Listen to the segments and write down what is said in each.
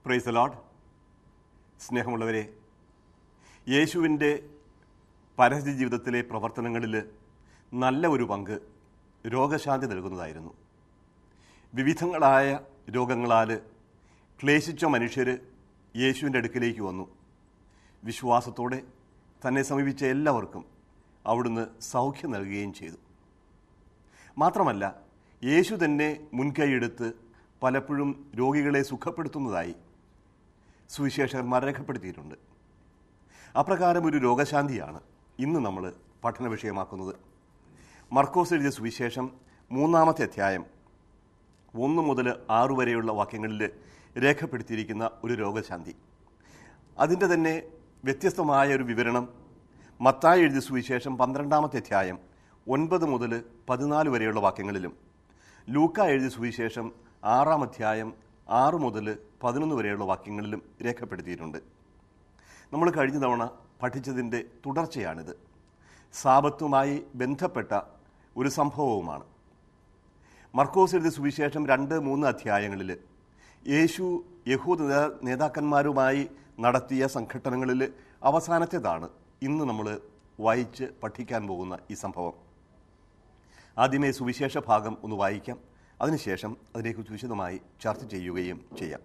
Price load സ്നേഹമുള്ളവരെ യേശുവിൻ്റെ പരസ്യ ജീവിതത്തിലെ പ്രവർത്തനങ്ങളിൽ നല്ല ഒരു പങ്ക് രോഗശാന്തി നൽകുന്നതായിരുന്നു വിവിധങ്ങളായ രോഗങ്ങളാൽ ക്ലേശിച്ച മനുഷ്യർ യേശുവിൻ്റെ അടുക്കിലേക്ക് വന്നു വിശ്വാസത്തോടെ തന്നെ സമീപിച്ച എല്ലാവർക്കും അവിടുന്ന് സൗഖ്യം നൽകുകയും ചെയ്തു മാത്രമല്ല യേശു തന്നെ മുൻകൈയെടുത്ത് പലപ്പോഴും രോഗികളെ സുഖപ്പെടുത്തുന്നതായി സുവിശേഷകന്മാർ രേഖപ്പെടുത്തിയിട്ടുണ്ട് അപ്രകാരം ഒരു രോഗശാന്തിയാണ് ഇന്ന് നമ്മൾ പഠന വിഷയമാക്കുന്നത് മർക്കോസ് എഴുതിയ സുവിശേഷം മൂന്നാമത്തെ അധ്യായം ഒന്ന് മുതൽ ആറു വരെയുള്ള വാക്യങ്ങളിൽ രേഖപ്പെടുത്തിയിരിക്കുന്ന ഒരു രോഗശാന്തി അതിൻ്റെ തന്നെ വ്യത്യസ്തമായ ഒരു വിവരണം മത്തായി എഴുതിയ സുവിശേഷം പന്ത്രണ്ടാമത്തെ അധ്യായം ഒൻപത് മുതൽ പതിനാല് വരെയുള്ള വാക്യങ്ങളിലും ലൂക്ക എഴുതിയ സുവിശേഷം ആറാം അധ്യായം ആറ് മുതൽ പതിനൊന്ന് വരെയുള്ള വാക്യങ്ങളിലും രേഖപ്പെടുത്തിയിട്ടുണ്ട് നമ്മൾ കഴിഞ്ഞ തവണ പഠിച്ചതിൻ്റെ തുടർച്ചയാണിത് സാപത്തുമായി ബന്ധപ്പെട്ട ഒരു സംഭവവുമാണ് മർക്കോസ് എഴുതിയ സുവിശേഷം രണ്ട് മൂന്ന് അധ്യായങ്ങളിൽ യേശു യഹൂദ നേതാ- നേതാക്കന്മാരുമായി നടത്തിയ സംഘട്ടനങ്ങളിൽ അവസാനത്തേതാണ് ഇന്ന് നമ്മൾ വായിച്ച് പഠിക്കാൻ പോകുന്ന ഈ സംഭവം ആദ്യമേ സുവിശേഷ ഭാഗം ഒന്ന് വായിക്കാം അതിനുശേഷം അതിനെക്കുറിച്ച് വിശദമായി ചർച്ച ചെയ്യുകയും ചെയ്യാം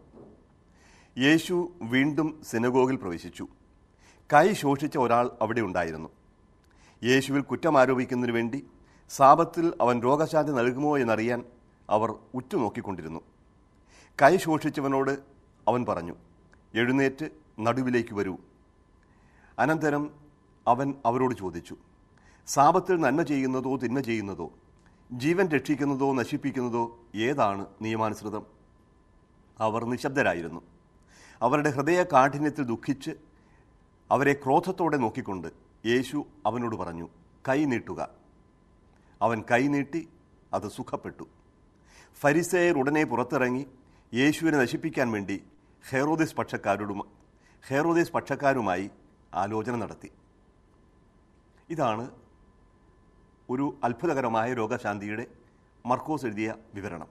യേശു വീണ്ടും സിനഗോഗിൽ പ്രവേശിച്ചു കൈ ശോഷിച്ച ഒരാൾ അവിടെ ഉണ്ടായിരുന്നു യേശുവിൽ കുറ്റം ആരോപിക്കുന്നതിന് വേണ്ടി സാപത്തിൽ അവൻ രോഗശാന്തി നൽകുമോ എന്നറിയാൻ അവർ ഉറ്റുനോക്കിക്കൊണ്ടിരുന്നു കൈ ശോഷിച്ചവനോട് അവൻ പറഞ്ഞു എഴുന്നേറ്റ് നടുവിലേക്ക് വരൂ അനന്തരം അവൻ അവരോട് ചോദിച്ചു സാപത്തിൽ നന്മ ചെയ്യുന്നതോ തിന്മ ചെയ്യുന്നതോ ജീവൻ രക്ഷിക്കുന്നതോ നശിപ്പിക്കുന്നതോ ഏതാണ് നിയമാനുസൃതം അവർ നിശബ്ദരായിരുന്നു അവരുടെ ഹൃദയ കാഠിന്യത്തിൽ ദുഃഖിച്ച് അവരെ ക്രോധത്തോടെ നോക്കിക്കൊണ്ട് യേശു അവനോട് പറഞ്ഞു കൈ നീട്ടുക അവൻ കൈ നീട്ടി അത് സുഖപ്പെട്ടു ഫരിസേയർ ഉടനെ പുറത്തിറങ്ങി യേശുവിനെ നശിപ്പിക്കാൻ വേണ്ടി ഹെറോദിസ് പക്ഷക്കാരോടും ഹെറോദിസ് പക്ഷക്കാരുമായി ആലോചന നടത്തി ഇതാണ് ഒരു അത്ഭുതകരമായ രോഗശാന്തിയുടെ മർക്കോസ് എഴുതിയ വിവരണം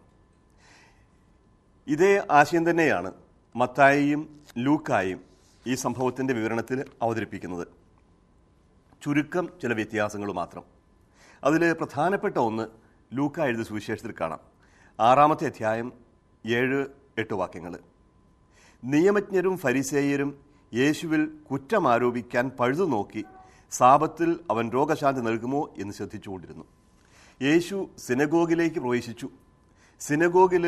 ഇതേ ആശയം തന്നെയാണ് മത്തായിയും ലൂക്കായും ഈ സംഭവത്തിൻ്റെ വിവരണത്തിൽ അവതരിപ്പിക്കുന്നത് ചുരുക്കം ചില വ്യത്യാസങ്ങൾ മാത്രം അതിൽ പ്രധാനപ്പെട്ട ഒന്ന് ലൂക്ക എഴുതിയ സുവിശേഷത്തിൽ കാണാം ആറാമത്തെ അധ്യായം ഏഴ് എട്ട് വാക്യങ്ങൾ നിയമജ്ഞരും ഫരിസേയരും യേശുവിൽ കുറ്റം ആരോപിക്കാൻ പഴുതു നോക്കി സാപത്തിൽ അവൻ രോഗശാന്തി നൽകുമോ എന്ന് ശ്രദ്ധിച്ചുകൊണ്ടിരുന്നു യേശു സിനഗോഗിലേക്ക് പ്രവേശിച്ചു സിനഗോഗിൽ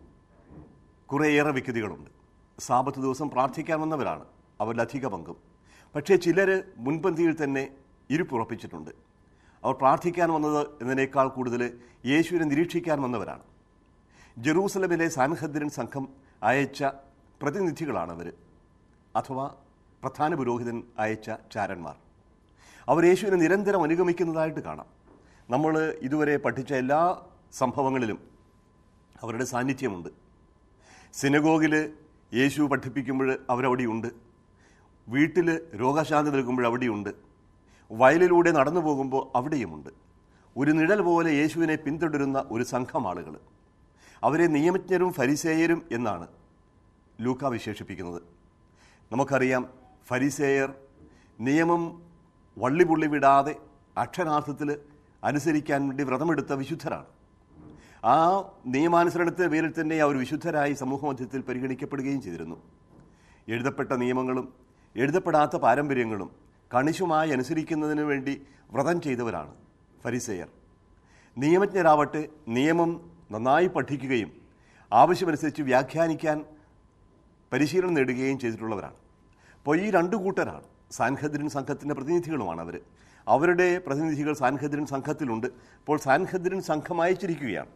കുറേയേറെ വ്യക്തികളുണ്ട് സാപത്ത് ദിവസം പ്രാർത്ഥിക്കാൻ വന്നവരാണ് അവരിൽ അധിക പങ്കും പക്ഷേ ചിലർ മുൻപന്തിയിൽ തന്നെ ഇരുപ്പുറപ്പിച്ചിട്ടുണ്ട് അവർ പ്രാർത്ഥിക്കാൻ വന്നത് എന്നതിനേക്കാൾ കൂടുതൽ യേശുവിനെ നിരീക്ഷിക്കാൻ വന്നവരാണ് ജെറൂസലമിലെ സാൻഹദ്രൻ സംഘം അയച്ച പ്രതിനിധികളാണ് അവർ അഥവാ പ്രധാന പുരോഹിതൻ അയച്ച ചാരന്മാർ അവർ യേശുവിനെ നിരന്തരം അനുഗമിക്കുന്നതായിട്ട് കാണാം നമ്മൾ ഇതുവരെ പഠിച്ച എല്ലാ സംഭവങ്ങളിലും അവരുടെ സാന്നിധ്യമുണ്ട് സിനഗോഗിൽ യേശു പഠിപ്പിക്കുമ്പോൾ അവരവിടെയുണ്ട് വീട്ടിൽ രോഗശാന്തി നൽകുമ്പോൾ അവിടെയുണ്ട് വയലിലൂടെ നടന്നു പോകുമ്പോൾ അവിടെയുമുണ്ട് ഒരു നിഴൽ പോലെ യേശുവിനെ പിന്തുടരുന്ന ഒരു സംഘം ആളുകൾ അവരെ നിയമജ്ഞരും ഫരിസേയരും എന്നാണ് ലൂക്ക വിശേഷിപ്പിക്കുന്നത് നമുക്കറിയാം ഫരിസേയർ നിയമം വള്ളിപുള്ളി വിടാതെ അക്ഷരാർത്ഥത്തിൽ അനുസരിക്കാൻ വേണ്ടി വ്രതമെടുത്ത വിശുദ്ധരാണ് ആ നിയമാനുസരണത്തിന്റെ പേരിൽ തന്നെ അവർ വിശുദ്ധരായി സമൂഹമധ്യത്തിൽ പരിഗണിക്കപ്പെടുകയും ചെയ്തിരുന്നു എഴുതപ്പെട്ട നിയമങ്ങളും എഴുതപ്പെടാത്ത പാരമ്പര്യങ്ങളും കണിശുമായി അനുസരിക്കുന്നതിന് വേണ്ടി വ്രതം ചെയ്തവരാണ് ഫരിസേയർ നിയമജ്ഞരാവട്ടെ നിയമം നന്നായി പഠിക്കുകയും ആവശ്യമനുസരിച്ച് വ്യാഖ്യാനിക്കാൻ പരിശീലനം നേടുകയും ചെയ്തിട്ടുള്ളവരാണ് അപ്പോൾ ഈ രണ്ടു കൂട്ടരാണ് സാൻഹദ്രിൻ സംഘത്തിൻ്റെ പ്രതിനിധികളുമാണ് അവർ അവരുടെ പ്രതിനിധികൾ സാൻഹദ്രിൻ സംഘത്തിലുണ്ട് അപ്പോൾ സാൻഹദ്രിൻ സംഘം അയച്ചിരിക്കുകയാണ്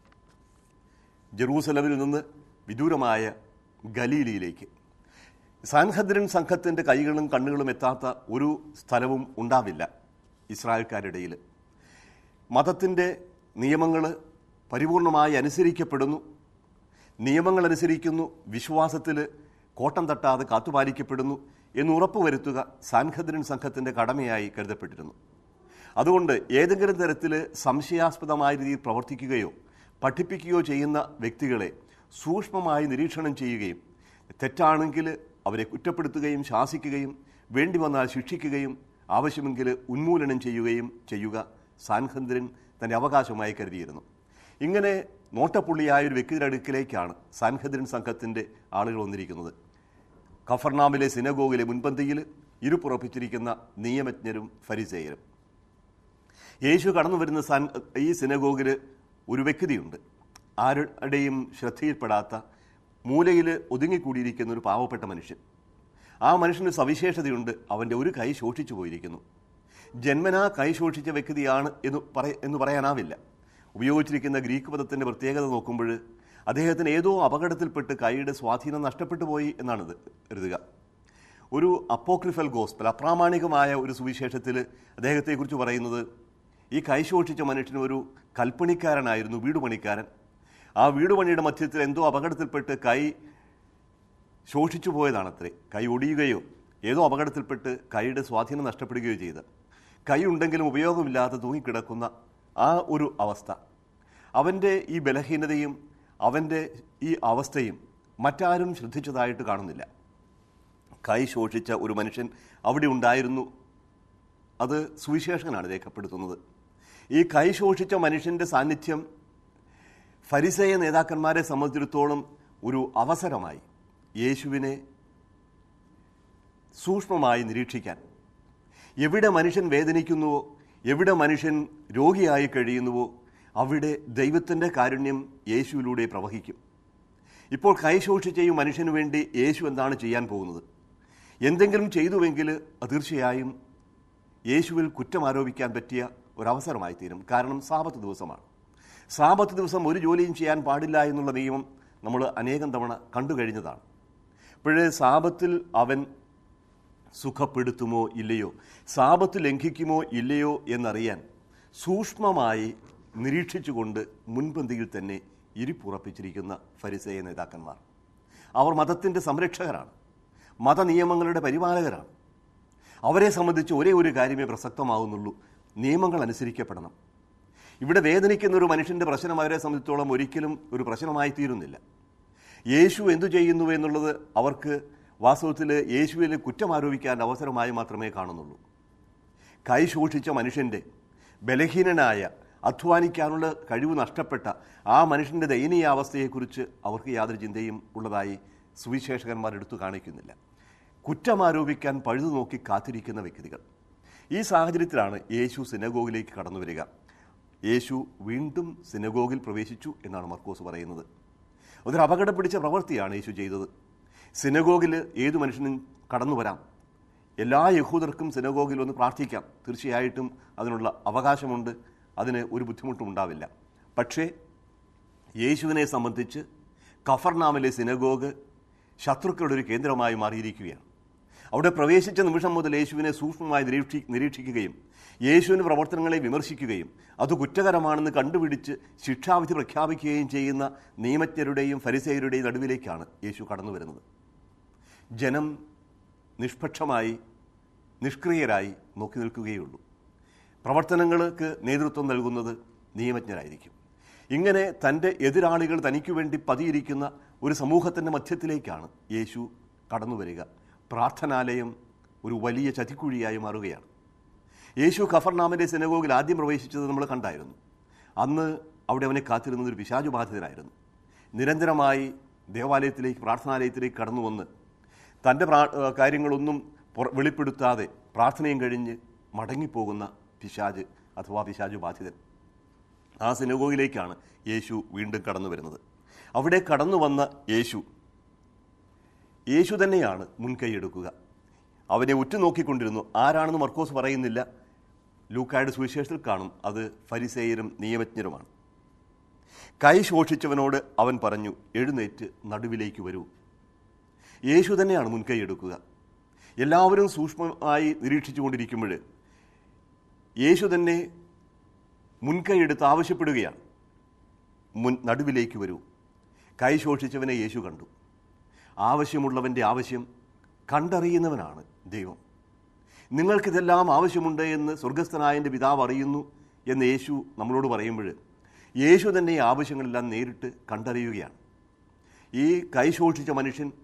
ജെറൂസലമിൽ നിന്ന് വിദൂരമായ ഗലീലിയിലേക്ക് സാൻഹദ്രൻ സംഘത്തിൻ്റെ കൈകളും കണ്ണുകളും എത്താത്ത ഒരു സ്ഥലവും ഉണ്ടാവില്ല ഇസ്രായേൽക്കാരുടെ ഇടയിൽ മതത്തിൻ്റെ നിയമങ്ങൾ പരിപൂർണമായി അനുസരിക്കപ്പെടുന്നു നിയമങ്ങൾ അനുസരിക്കുന്നു വിശ്വാസത്തിൽ കോട്ടം തട്ടാതെ കാത്തുപാലിക്കപ്പെടുന്നു എന്ന് ഉറപ്പുവരുത്തുക സാൻഹദ്രൻ സംഘത്തിൻ്റെ കടമയായി കരുതപ്പെട്ടിരുന്നു അതുകൊണ്ട് ഏതെങ്കിലും തരത്തിൽ സംശയാസ്പദമായ രീതിയിൽ പ്രവർത്തിക്കുകയോ പഠിപ്പിക്കുകയോ ചെയ്യുന്ന വ്യക്തികളെ സൂക്ഷ്മമായി നിരീക്ഷണം ചെയ്യുകയും തെറ്റാണെങ്കിൽ അവരെ കുറ്റപ്പെടുത്തുകയും ശാസിക്കുകയും വേണ്ടി വന്നാൽ ശിക്ഷിക്കുകയും ആവശ്യമെങ്കിൽ ഉന്മൂലനം ചെയ്യുകയും ചെയ്യുക സാൻഹന്ദ്രൻ തൻ്റെ അവകാശമായി കരുതിയിരുന്നു ഇങ്ങനെ നോട്ടപ്പുള്ളിയായ ഒരു വ്യക്തിയുടെ അടുക്കിലേക്കാണ് സാൻഹദ്രൻ സംഘത്തിൻ്റെ ആളുകൾ വന്നിരിക്കുന്നത് കഫർനാമിലെ സിനഗോഗിലെ മുൻപന്തിയിൽ ഇരുപ്പുറപ്പിച്ചിരിക്കുന്ന നിയമജ്ഞരും ഫരിസേയരും യേശു കടന്നു വരുന്ന സാൻ ഈ സിനഗോഗിൽ ഒരു വ്യക്തിയുണ്ട് ആരുടെയും ശ്രദ്ധയിൽപ്പെടാത്ത മൂലയിൽ ഒതുങ്ങിക്കൂടിയിരിക്കുന്ന ഒരു പാവപ്പെട്ട മനുഷ്യൻ ആ മനുഷ്യന് സവിശേഷതയുണ്ട് അവൻ്റെ ഒരു കൈ ശോഷിച്ചു പോയിരിക്കുന്നു ജന്മനാ കൈ ശോഷിച്ച വ്യക്തിയാണ് എന്ന് പറ എന്ന് പറയാനാവില്ല ഉപയോഗിച്ചിരിക്കുന്ന ഗ്രീക്ക് പദത്തിൻ്റെ പ്രത്യേകത നോക്കുമ്പോൾ അദ്ദേഹത്തിന് ഏതോ അപകടത്തിൽപ്പെട്ട് കൈയുടെ സ്വാധീനം നഷ്ടപ്പെട്ടു പോയി എന്നാണ് കരുതുക ഒരു അപ്പോക്രിഫൽ ഗോസ്പൽ അപ്രാമാണികമായ ഒരു സുവിശേഷത്തിൽ അദ്ദേഹത്തെക്കുറിച്ച് പറയുന്നത് ഈ കൈ ശോഷിച്ച മനുഷ്യൻ ഒരു കൽപ്പണിക്കാരനായിരുന്നു വീടുപണിക്കാരൻ ആ വീടുപണിയുടെ മധ്യത്തിൽ എന്തോ അപകടത്തിൽപ്പെട്ട് കൈ ശോഷിച്ചു പോയതാണത്രേ കൈ ഒടിയുകയോ ഏതോ അപകടത്തിൽപ്പെട്ട് കൈയുടെ സ്വാധീനം നഷ്ടപ്പെടുകയോ ചെയ്ത് കൈ ഉണ്ടെങ്കിലും ഉപയോഗമില്ലാതെ തൂങ്ങിക്കിടക്കുന്ന ആ ഒരു അവസ്ഥ അവൻ്റെ ഈ ബലഹീനതയും അവൻ്റെ ഈ അവസ്ഥയും മറ്റാരും ശ്രദ്ധിച്ചതായിട്ട് കാണുന്നില്ല കൈ ശോഷിച്ച ഒരു മനുഷ്യൻ അവിടെ ഉണ്ടായിരുന്നു അത് സുവിശേഷകനാണ് രേഖപ്പെടുത്തുന്നത് ഈ കൈ ശോഷിച്ച മനുഷ്യൻ്റെ സാന്നിധ്യം ഫരിസേയ നേതാക്കന്മാരെ സംബന്ധിച്ചിടത്തോളം ഒരു അവസരമായി യേശുവിനെ സൂക്ഷ്മമായി നിരീക്ഷിക്കാൻ എവിടെ മനുഷ്യൻ വേദനിക്കുന്നുവോ എവിടെ മനുഷ്യൻ രോഗിയായി കഴിയുന്നുവോ അവിടെ ദൈവത്തിൻ്റെ കാരുണ്യം യേശുവിലൂടെ പ്രവഹിക്കും ഇപ്പോൾ കൈശോഷിച്ച ഈ മനുഷ്യന് വേണ്ടി യേശു എന്താണ് ചെയ്യാൻ പോകുന്നത് എന്തെങ്കിലും ചെയ്തുവെങ്കിൽ അത് തീർച്ചയായും യേശുവിൽ കുറ്റം ആരോപിക്കാൻ പറ്റിയ ഒരവസരമായി തീരും കാരണം സാപത്ത് ദിവസമാണ് സാപത്ത് ദിവസം ഒരു ജോലിയും ചെയ്യാൻ പാടില്ല എന്നുള്ള നിയമം നമ്മൾ അനേകം തവണ കണ്ടു കഴിഞ്ഞതാണ് ഇപ്പോഴേ സാപത്തിൽ അവൻ സുഖപ്പെടുത്തുമോ ഇല്ലയോ സാപത്ത് ലംഘിക്കുമോ ഇല്ലയോ എന്നറിയാൻ സൂക്ഷ്മമായി നിരീക്ഷിച്ചുകൊണ്ട് മുൻപന്തിയിൽ തന്നെ ഇരിപ്പുറപ്പിച്ചിരിക്കുന്ന ഫരിസേയ നേതാക്കന്മാർ അവർ മതത്തിൻ്റെ സംരക്ഷകരാണ് മതനിയമങ്ങളുടെ പരിപാലകരാണ് അവരെ സംബന്ധിച്ച് ഒരേ ഒരു കാര്യമേ പ്രസക്തമാവുന്നുള്ളൂ നിയമങ്ങൾ അനുസരിക്കപ്പെടണം ഇവിടെ വേദനിക്കുന്ന ഒരു മനുഷ്യൻ്റെ പ്രശ്നം അവരെ സംബന്ധിച്ചോളം ഒരിക്കലും ഒരു പ്രശ്നമായി തീരുന്നില്ല യേശു എന്തു ചെയ്യുന്നു എന്നുള്ളത് അവർക്ക് വാസ്തവത്തിൽ യേശുവിൽ കുറ്റം ആരോപിക്കാൻ അവസരമായി മാത്രമേ കാണുന്നുള്ളൂ കൈ സൂക്ഷിച്ച മനുഷ്യൻ്റെ ബലഹീനനായ അധ്വാനിക്കാനുള്ള കഴിവ് നഷ്ടപ്പെട്ട ആ മനുഷ്യൻ്റെ ദയനീയാവസ്ഥയെക്കുറിച്ച് അവർക്ക് യാതൊരു ചിന്തയും ഉള്ളതായി സുവിശേഷകന്മാർ എടുത്തു കാണിക്കുന്നില്ല കുറ്റം ആരോപിക്കാൻ പഴുതു നോക്കി കാത്തിരിക്കുന്ന വ്യക്തികൾ ഈ സാഹചര്യത്തിലാണ് യേശു സിനഗോഗിലേക്ക് കടന്നു വരിക യേശു വീണ്ടും സിനഗോഗിൽ പ്രവേശിച്ചു എന്നാണ് മർക്കോസ് പറയുന്നത് അതൊരു അപകടം പിടിച്ച പ്രവൃത്തിയാണ് യേശു ചെയ്തത് സിനഗോഗിൽ ഏതു മനുഷ്യനും കടന്നു വരാം എല്ലാ യഹൂദർക്കും സിനഗോഗിൽ ഒന്ന് പ്രാർത്ഥിക്കാം തീർച്ചയായിട്ടും അതിനുള്ള അവകാശമുണ്ട് അതിന് ഒരു ബുദ്ധിമുട്ടും ഉണ്ടാവില്ല പക്ഷേ യേശുവിനെ സംബന്ധിച്ച് കഫർനാമിലെ സിനഗോഗ് ശത്രുക്കളുടെ ഒരു കേന്ദ്രമായി മാറിയിരിക്കുകയാണ് അവിടെ പ്രവേശിച്ച നിമിഷം മുതൽ യേശുവിനെ സൂക്ഷ്മമായി നിരീക്ഷി നിരീക്ഷിക്കുകയും യേശുവിൻ്റെ പ്രവർത്തനങ്ങളെ വിമർശിക്കുകയും അത് കുറ്റകരമാണെന്ന് കണ്ടുപിടിച്ച് ശിക്ഷാവിധി പ്രഖ്യാപിക്കുകയും ചെയ്യുന്ന നിയമജ്ഞരുടെയും ഫരിസേയരുടെയും നടുവിലേക്കാണ് യേശു കടന്നു വരുന്നത് ജനം നിഷ്പക്ഷമായി നിഷ്ക്രിയരായി നോക്കി നിൽക്കുകയുള്ളൂ പ്രവർത്തനങ്ങൾക്ക് നേതൃത്വം നൽകുന്നത് നിയമജ്ഞരായിരിക്കും ഇങ്ങനെ തൻ്റെ എതിരാളികൾ തനിക്കു വേണ്ടി പതിയിരിക്കുന്ന ഒരു സമൂഹത്തിൻ്റെ മധ്യത്തിലേക്കാണ് യേശു കടന്നു വരിക പ്രാർത്ഥനാലയം ഒരു വലിയ ചതിക്കുഴിയായി മാറുകയാണ് യേശു ഖഫർനാമിൻ്റെ സിനഗോഗിൽ ആദ്യം പ്രവേശിച്ചത് നമ്മൾ കണ്ടായിരുന്നു അന്ന് അവിടെ അവനെ കാത്തിരുന്നത് ഒരു പിശാചുബാധിതനായിരുന്നു നിരന്തരമായി ദേവാലയത്തിലേക്ക് പ്രാർത്ഥനാലയത്തിലേക്ക് കടന്നു വന്ന് തൻ്റെ പ്രാ കാര്യങ്ങളൊന്നും പുറ വെളിപ്പെടുത്താതെ പ്രാർത്ഥനയും കഴിഞ്ഞ് മടങ്ങിപ്പോകുന്ന പിശാജ് അഥവാ പിശാജു ബാധിതൻ ആ സിനഗോഗിലേക്കാണ് യേശു വീണ്ടും കടന്നു വരുന്നത് അവിടെ കടന്നു വന്ന യേശു യേശു തന്നെയാണ് മുൻകൈയെടുക്കുക അവനെ ഉറ്റുനോക്കിക്കൊണ്ടിരുന്നു ആരാണെന്ന് മർക്കോസ് പറയുന്നില്ല ലൂക്കായുടെ സുവിശേഷത്തിൽ കാണും അത് ഫരിസേയരും നിയമജ്ഞരുമാണ് കൈ ശോഷിച്ചവനോട് അവൻ പറഞ്ഞു എഴുന്നേറ്റ് നടുവിലേക്ക് വരൂ യേശു തന്നെയാണ് മുൻകൈ എടുക്കുക എല്ലാവരും സൂക്ഷ്മമായി നിരീക്ഷിച്ചുകൊണ്ടിരിക്കുമ്പോൾ യേശു തന്നെ മുൻകൈ എടുത്ത് ആവശ്യപ്പെടുകയാണ് മുൻ നടുവിലേക്ക് വരൂ കൈ ശോഷിച്ചവനെ യേശു കണ്ടു ആവശ്യമുള്ളവൻ്റെ ആവശ്യം കണ്ടറിയുന്നവനാണ് ദൈവം നിങ്ങൾക്കിതെല്ലാം ആവശ്യമുണ്ട് എന്ന് സ്വർഗസ്ഥനായൻ്റെ പിതാവ് അറിയുന്നു എന്ന് യേശു നമ്മളോട് പറയുമ്പോൾ യേശു തന്നെ ഈ ആവശ്യങ്ങളെല്ലാം നേരിട്ട് കണ്ടറിയുകയാണ് ഈ കൈ ശോഷിച്ച മനുഷ്യൻ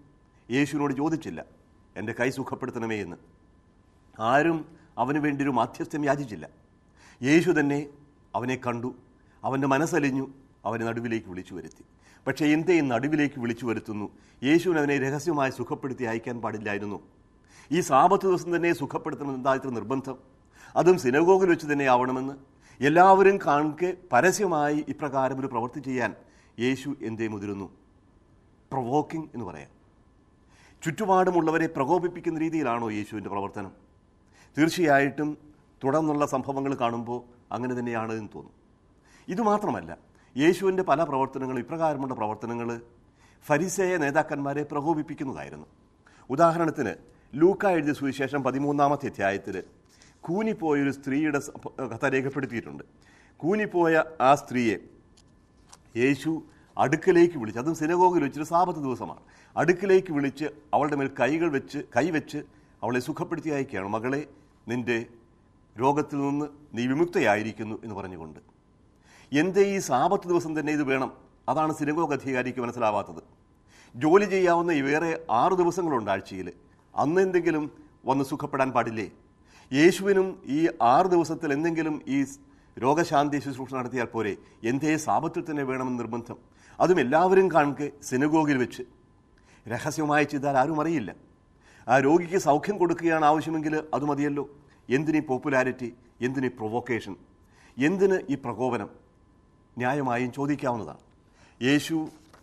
യേശുവിനോട് ചോദിച്ചില്ല എൻ്റെ കൈ സുഖപ്പെടുത്തണമേ എന്ന് ആരും അവന് വേണ്ടി ഒരു മാധ്യസ്ഥ്യം യാചിച്ചില്ല യേശു തന്നെ അവനെ കണ്ടു അവൻ്റെ മനസ്സലിഞ്ഞു അവനെ നടുവിലേക്ക് വിളിച്ചു വരുത്തി പക്ഷേ എന്തേ ഈ നടുവിലേക്ക് വിളിച്ചു വരുത്തുന്നു യേശുവിന് അവനെ രഹസ്യമായി സുഖപ്പെടുത്തി അയക്കാൻ പാടില്ലായിരുന്നു ഈ സാപത്ത് ദിവസം തന്നെ സുഖപ്പെടുത്തണം എന്താ ഇത്ര നിർബന്ധം അതും സിനഗോഗിൽ വെച്ച് തന്നെ ആവണമെന്ന് എല്ലാവരും കാണെ പരസ്യമായി ഇപ്രകാരം ഒരു പ്രവൃത്തി ചെയ്യാൻ യേശു എന്തേ മുതിരുന്നു പ്രൊവോക്കിംഗ് എന്ന് പറയാം ചുറ്റുപാടുമുള്ളവരെ പ്രകോപിപ്പിക്കുന്ന രീതിയിലാണോ യേശുവിൻ്റെ പ്രവർത്തനം തീർച്ചയായിട്ടും തുടർന്നുള്ള സംഭവങ്ങൾ കാണുമ്പോൾ അങ്ങനെ തന്നെയാണ് എന്ന് തോന്നും ഇതുമാത്രമല്ല യേശുവിൻ്റെ പല പ്രവർത്തനങ്ങളും ഇപ്രകാരമുള്ള പ്രവർത്തനങ്ങൾ ഫരിസേയ നേതാക്കന്മാരെ പ്രകോപിപ്പിക്കുന്നതായിരുന്നു ഉദാഹരണത്തിന് ലൂക്ക എഴുതിയ സുവിശേഷം പതിമൂന്നാമത്തെ അധ്യായത്തിൽ കൂനിപ്പോയൊരു സ്ത്രീയുടെ സംഭ- കഥ രേഖപ്പെടുത്തിയിട്ടുണ്ട് കൂനിപ്പോയ ആ സ്ത്രീയെ യേശു അടുക്കലേക്ക് വിളിച്ച് അതും സിനഗോഗിൽ വെച്ചൊരു സാപത്ത് ദിവസമാണ് അടുക്കലേക്ക് വിളിച്ച് അവളുടെ മേൽ കൈകൾ വെച്ച് കൈവച്ച് അവളെ സുഖപ്പെടുത്തി അയക്കുകയാണ് മകളെ നിന്റെ രോഗത്തിൽ നിന്ന് നീ വിമുക്തയായിരിക്കുന്നു എന്ന് പറഞ്ഞുകൊണ്ട് എന്തേ ഈ സാപത്ത് ദിവസം തന്നെ ഇത് വേണം അതാണ് സിനഗോഗ് അധികാരിക്ക് മനസ്സിലാവാത്തത് ജോലി ചെയ്യാവുന്ന ഈ വേറെ ആറ് ദിവസങ്ങളുണ്ട് ആഴ്ചയിൽ അന്ന് എന്തെങ്കിലും വന്ന് സുഖപ്പെടാൻ പാടില്ലേ യേശുവിനും ഈ ആറ് ദിവസത്തിൽ എന്തെങ്കിലും ഈ രോഗശാന്തി ശുശ്രൂഷ നടത്തിയാൽ പോരെ എന്തേ സാപത്തിൽ തന്നെ വേണമെന്ന് നിർബന്ധം അതും എല്ലാവരും കാണുക സിനഗോഗിൽ വെച്ച് രഹസ്യമായി ചെയ്താൽ ആരും അറിയില്ല ആ രോഗിക്ക് സൗഖ്യം കൊടുക്കുകയാണ് ആവശ്യമെങ്കിൽ അത് മതിയല്ലോ എന്തിന് ഈ പോപ്പുലാരിറ്റി എന്തിന് ഈ പ്രൊവോക്കേഷൻ എന്തിന് ഈ പ്രകോപനം ന്യായമായും ചോദിക്കാവുന്നതാണ് യേശു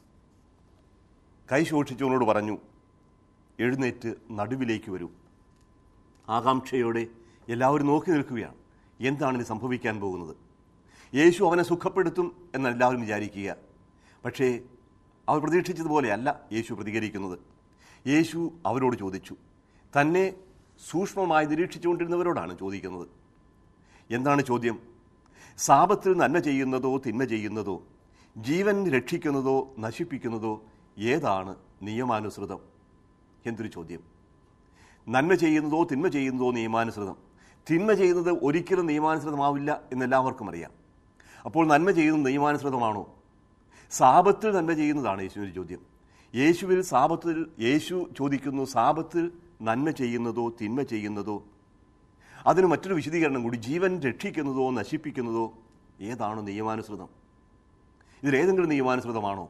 കൈ ശോഷിച്ചവനോട് പറഞ്ഞു എഴുന്നേറ്റ് നടുവിലേക്ക് വരൂ ആകാംക്ഷയോടെ എല്ലാവരും നോക്കി നിൽക്കുകയാണ് എന്താണ് ഇനി സംഭവിക്കാൻ പോകുന്നത് യേശു അവനെ സുഖപ്പെടുത്തും എന്ന് എല്ലാവരും വിചാരിക്കുക പക്ഷേ അവർ പ്രതീക്ഷിച്ചതുപോലെയല്ല യേശു പ്രതികരിക്കുന്നത് യേശു അവരോട് ചോദിച്ചു തന്നെ സൂക്ഷ്മമായി നിരീക്ഷിച്ചുകൊണ്ടിരുന്നവരോടാണ് ചോദിക്കുന്നത് എന്താണ് ചോദ്യം സാപത്തിൽ നന്മ ചെയ്യുന്നതോ തിന്മ ചെയ്യുന്നതോ ജീവൻ രക്ഷിക്കുന്നതോ നശിപ്പിക്കുന്നതോ ഏതാണ് നിയമാനുസൃതം എന്തൊരു ചോദ്യം നന്മ ചെയ്യുന്നതോ തിന്മ ചെയ്യുന്നതോ നിയമാനുസൃതം തിന്മ ചെയ്യുന്നത് ഒരിക്കലും നിയമാനുസൃതമാവില്ല എന്നെല്ലാവർക്കും അറിയാം അപ്പോൾ നന്മ ചെയ്യുന്നത് നിയമാനുസൃതമാണോ സാപത്തിൽ നന്മ ചെയ്യുന്നതാണ് യേശുവിൻ്റെ ചോദ്യം യേശുവിൽ സാപത്തിൽ യേശു ചോദിക്കുന്നു സാപത്തിൽ നന്മ ചെയ്യുന്നതോ തിന്മ ചെയ്യുന്നതോ അതിന് മറ്റൊരു വിശദീകരണം കൂടി ജീവൻ രക്ഷിക്കുന്നതോ നശിപ്പിക്കുന്നതോ ഏതാണ് നിയമാനുസൃതം ഇതിലേതെങ്കിലും നിയമാനുസൃതമാണോ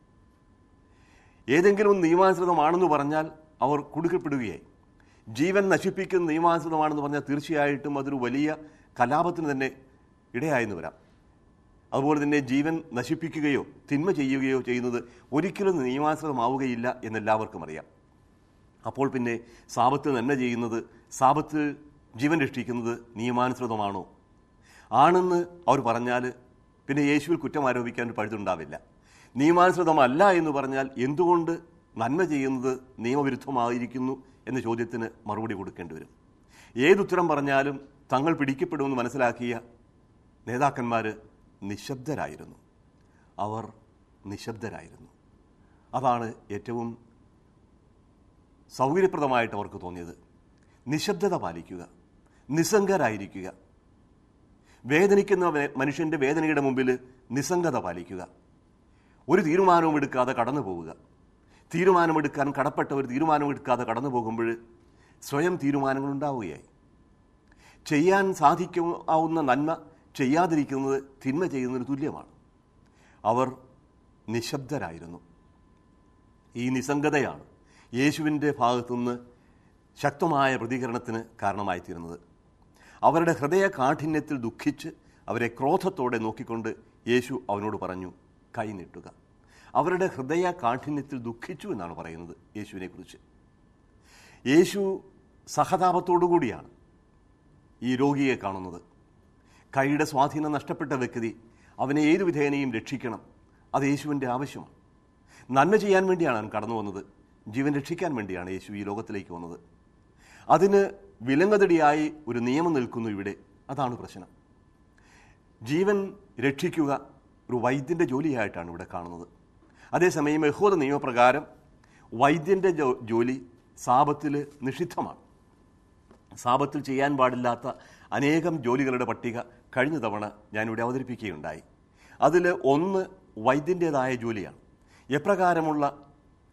ഏതെങ്കിലും നിയമാനുസൃതമാണെന്ന് പറഞ്ഞാൽ അവർ കുടുക്കപ്പെടുകയായി ജീവൻ നശിപ്പിക്കുന്ന നിയമാനുസൃതമാണെന്ന് പറഞ്ഞാൽ തീർച്ചയായിട്ടും അതൊരു വലിയ കലാപത്തിന് തന്നെ ഇടയായെന്ന് വരാം അതുപോലെ തന്നെ ജീവൻ നശിപ്പിക്കുകയോ തിന്മ ചെയ്യുകയോ ചെയ്യുന്നത് ഒരിക്കലും നിയമാനുസൃതമാവുകയില്ല എന്നെല്ലാവർക്കും അറിയാം അപ്പോൾ പിന്നെ സാപത്ത് നന്മ ചെയ്യുന്നത് സാപത്ത് ജീവൻ രക്ഷിക്കുന്നത് നിയമാനുസൃതമാണോ ആണെന്ന് അവർ പറഞ്ഞാൽ പിന്നെ യേശുവിൽ കുറ്റം ആരോപിക്കാൻ ഒരു പഴുതുണ്ടാവില്ല നിയമാനുസൃതമല്ല എന്ന് പറഞ്ഞാൽ എന്തുകൊണ്ട് നന്മ ചെയ്യുന്നത് നിയമവിരുദ്ധമായിരിക്കുന്നു എന്ന ചോദ്യത്തിന് മറുപടി കൊടുക്കേണ്ടി വരും ഏതുത്തരം പറഞ്ഞാലും തങ്ങൾ പിടിക്കപ്പെടുമെന്ന് മനസ്സിലാക്കിയ നേതാക്കന്മാർ നിശബ്ദരായിരുന്നു അവർ നിശബ്ദരായിരുന്നു അതാണ് ഏറ്റവും സൗകര്യപ്രദമായിട്ട് അവർക്ക് തോന്നിയത് നിശബ്ദത പാലിക്കുക നിസ്സംഗരായിരിക്കുക വേദനിക്കുന്ന വേ- മനുഷ്യൻ്റെ വേദനയുടെ മുമ്പിൽ നിസ്സംഗത പാലിക്കുക ഒരു തീരുമാനവും എടുക്കാതെ കടന്നു പോവുക തീരുമാനമെടുക്കാൻ കടപ്പെട്ടവർ തീരുമാനമെടുക്കാതെ കടന്നു പോകുമ്പോൾ സ്വയം തീരുമാനങ്ങൾ ഉണ്ടാവുകയായി ചെയ്യാൻ സാധിക്കാവുന്ന നന്മ ചെയ്യാതിരിക്കുന്നത് തിന്മ ചെയ്യുന്നതിന് തുല്യമാണ് അവർ നിശബ്ദരായിരുന്നു ഈ നിസ്സംഗതയാണ് യേശുവിൻ്റെ ഭാഗത്തുനിന്ന് ശക്തമായ പ്രതികരണത്തിന് കാരണമായിത്തീരുന്നത് അവരുടെ ഹൃദയ കാഠിന്യത്തിൽ ദുഃഖിച്ച് അവരെ ക്രോധത്തോടെ നോക്കിക്കൊണ്ട് യേശു അവനോട് പറഞ്ഞു കൈ നീട്ടുക അവരുടെ ഹൃദയ കാഠിന്യത്തിൽ ദുഃഖിച്ചു എന്നാണ് പറയുന്നത് യേശുവിനെക്കുറിച്ച് യേശു സഹതാപത്തോടു കൂടിയാണ് ഈ രോഗിയെ കാണുന്നത് കൈയുടെ സ്വാധീനം നഷ്ടപ്പെട്ട വ്യക്തി അവനെ ഏതു വിധേനയും രക്ഷിക്കണം അത് യേശുവിൻ്റെ ആവശ്യമാണ് നന്മ ചെയ്യാൻ വേണ്ടിയാണ് അവൻ കടന്നു വന്നത് ജീവൻ രക്ഷിക്കാൻ വേണ്ടിയാണ് യേശു ഈ ലോകത്തിലേക്ക് വന്നത് അതിന് വിലങ്ങതടിയായി ഒരു നിയമം നിൽക്കുന്നു ഇവിടെ അതാണ് പ്രശ്നം ജീവൻ രക്ഷിക്കുക ഒരു വൈദ്യൻ്റെ ജോലിയായിട്ടാണ് ഇവിടെ കാണുന്നത് അതേസമയം യഹോദ നിയമപ്രകാരം വൈദ്യൻ്റെ ജോ- ജോലി സാപത്തിൽ നിഷിദ്ധമാണ് സാപത്തിൽ ചെയ്യാൻ പാടില്ലാത്ത അനേകം ജോലികളുടെ പട്ടിക കഴിഞ്ഞ തവണ ഞാനിവിടെ അവതരിപ്പിക്കുകയുണ്ടായി അതിൽ ഒന്ന് വൈദ്യൻ്റേതായ ജോലിയാണ് എപ്രകാരമുള്ള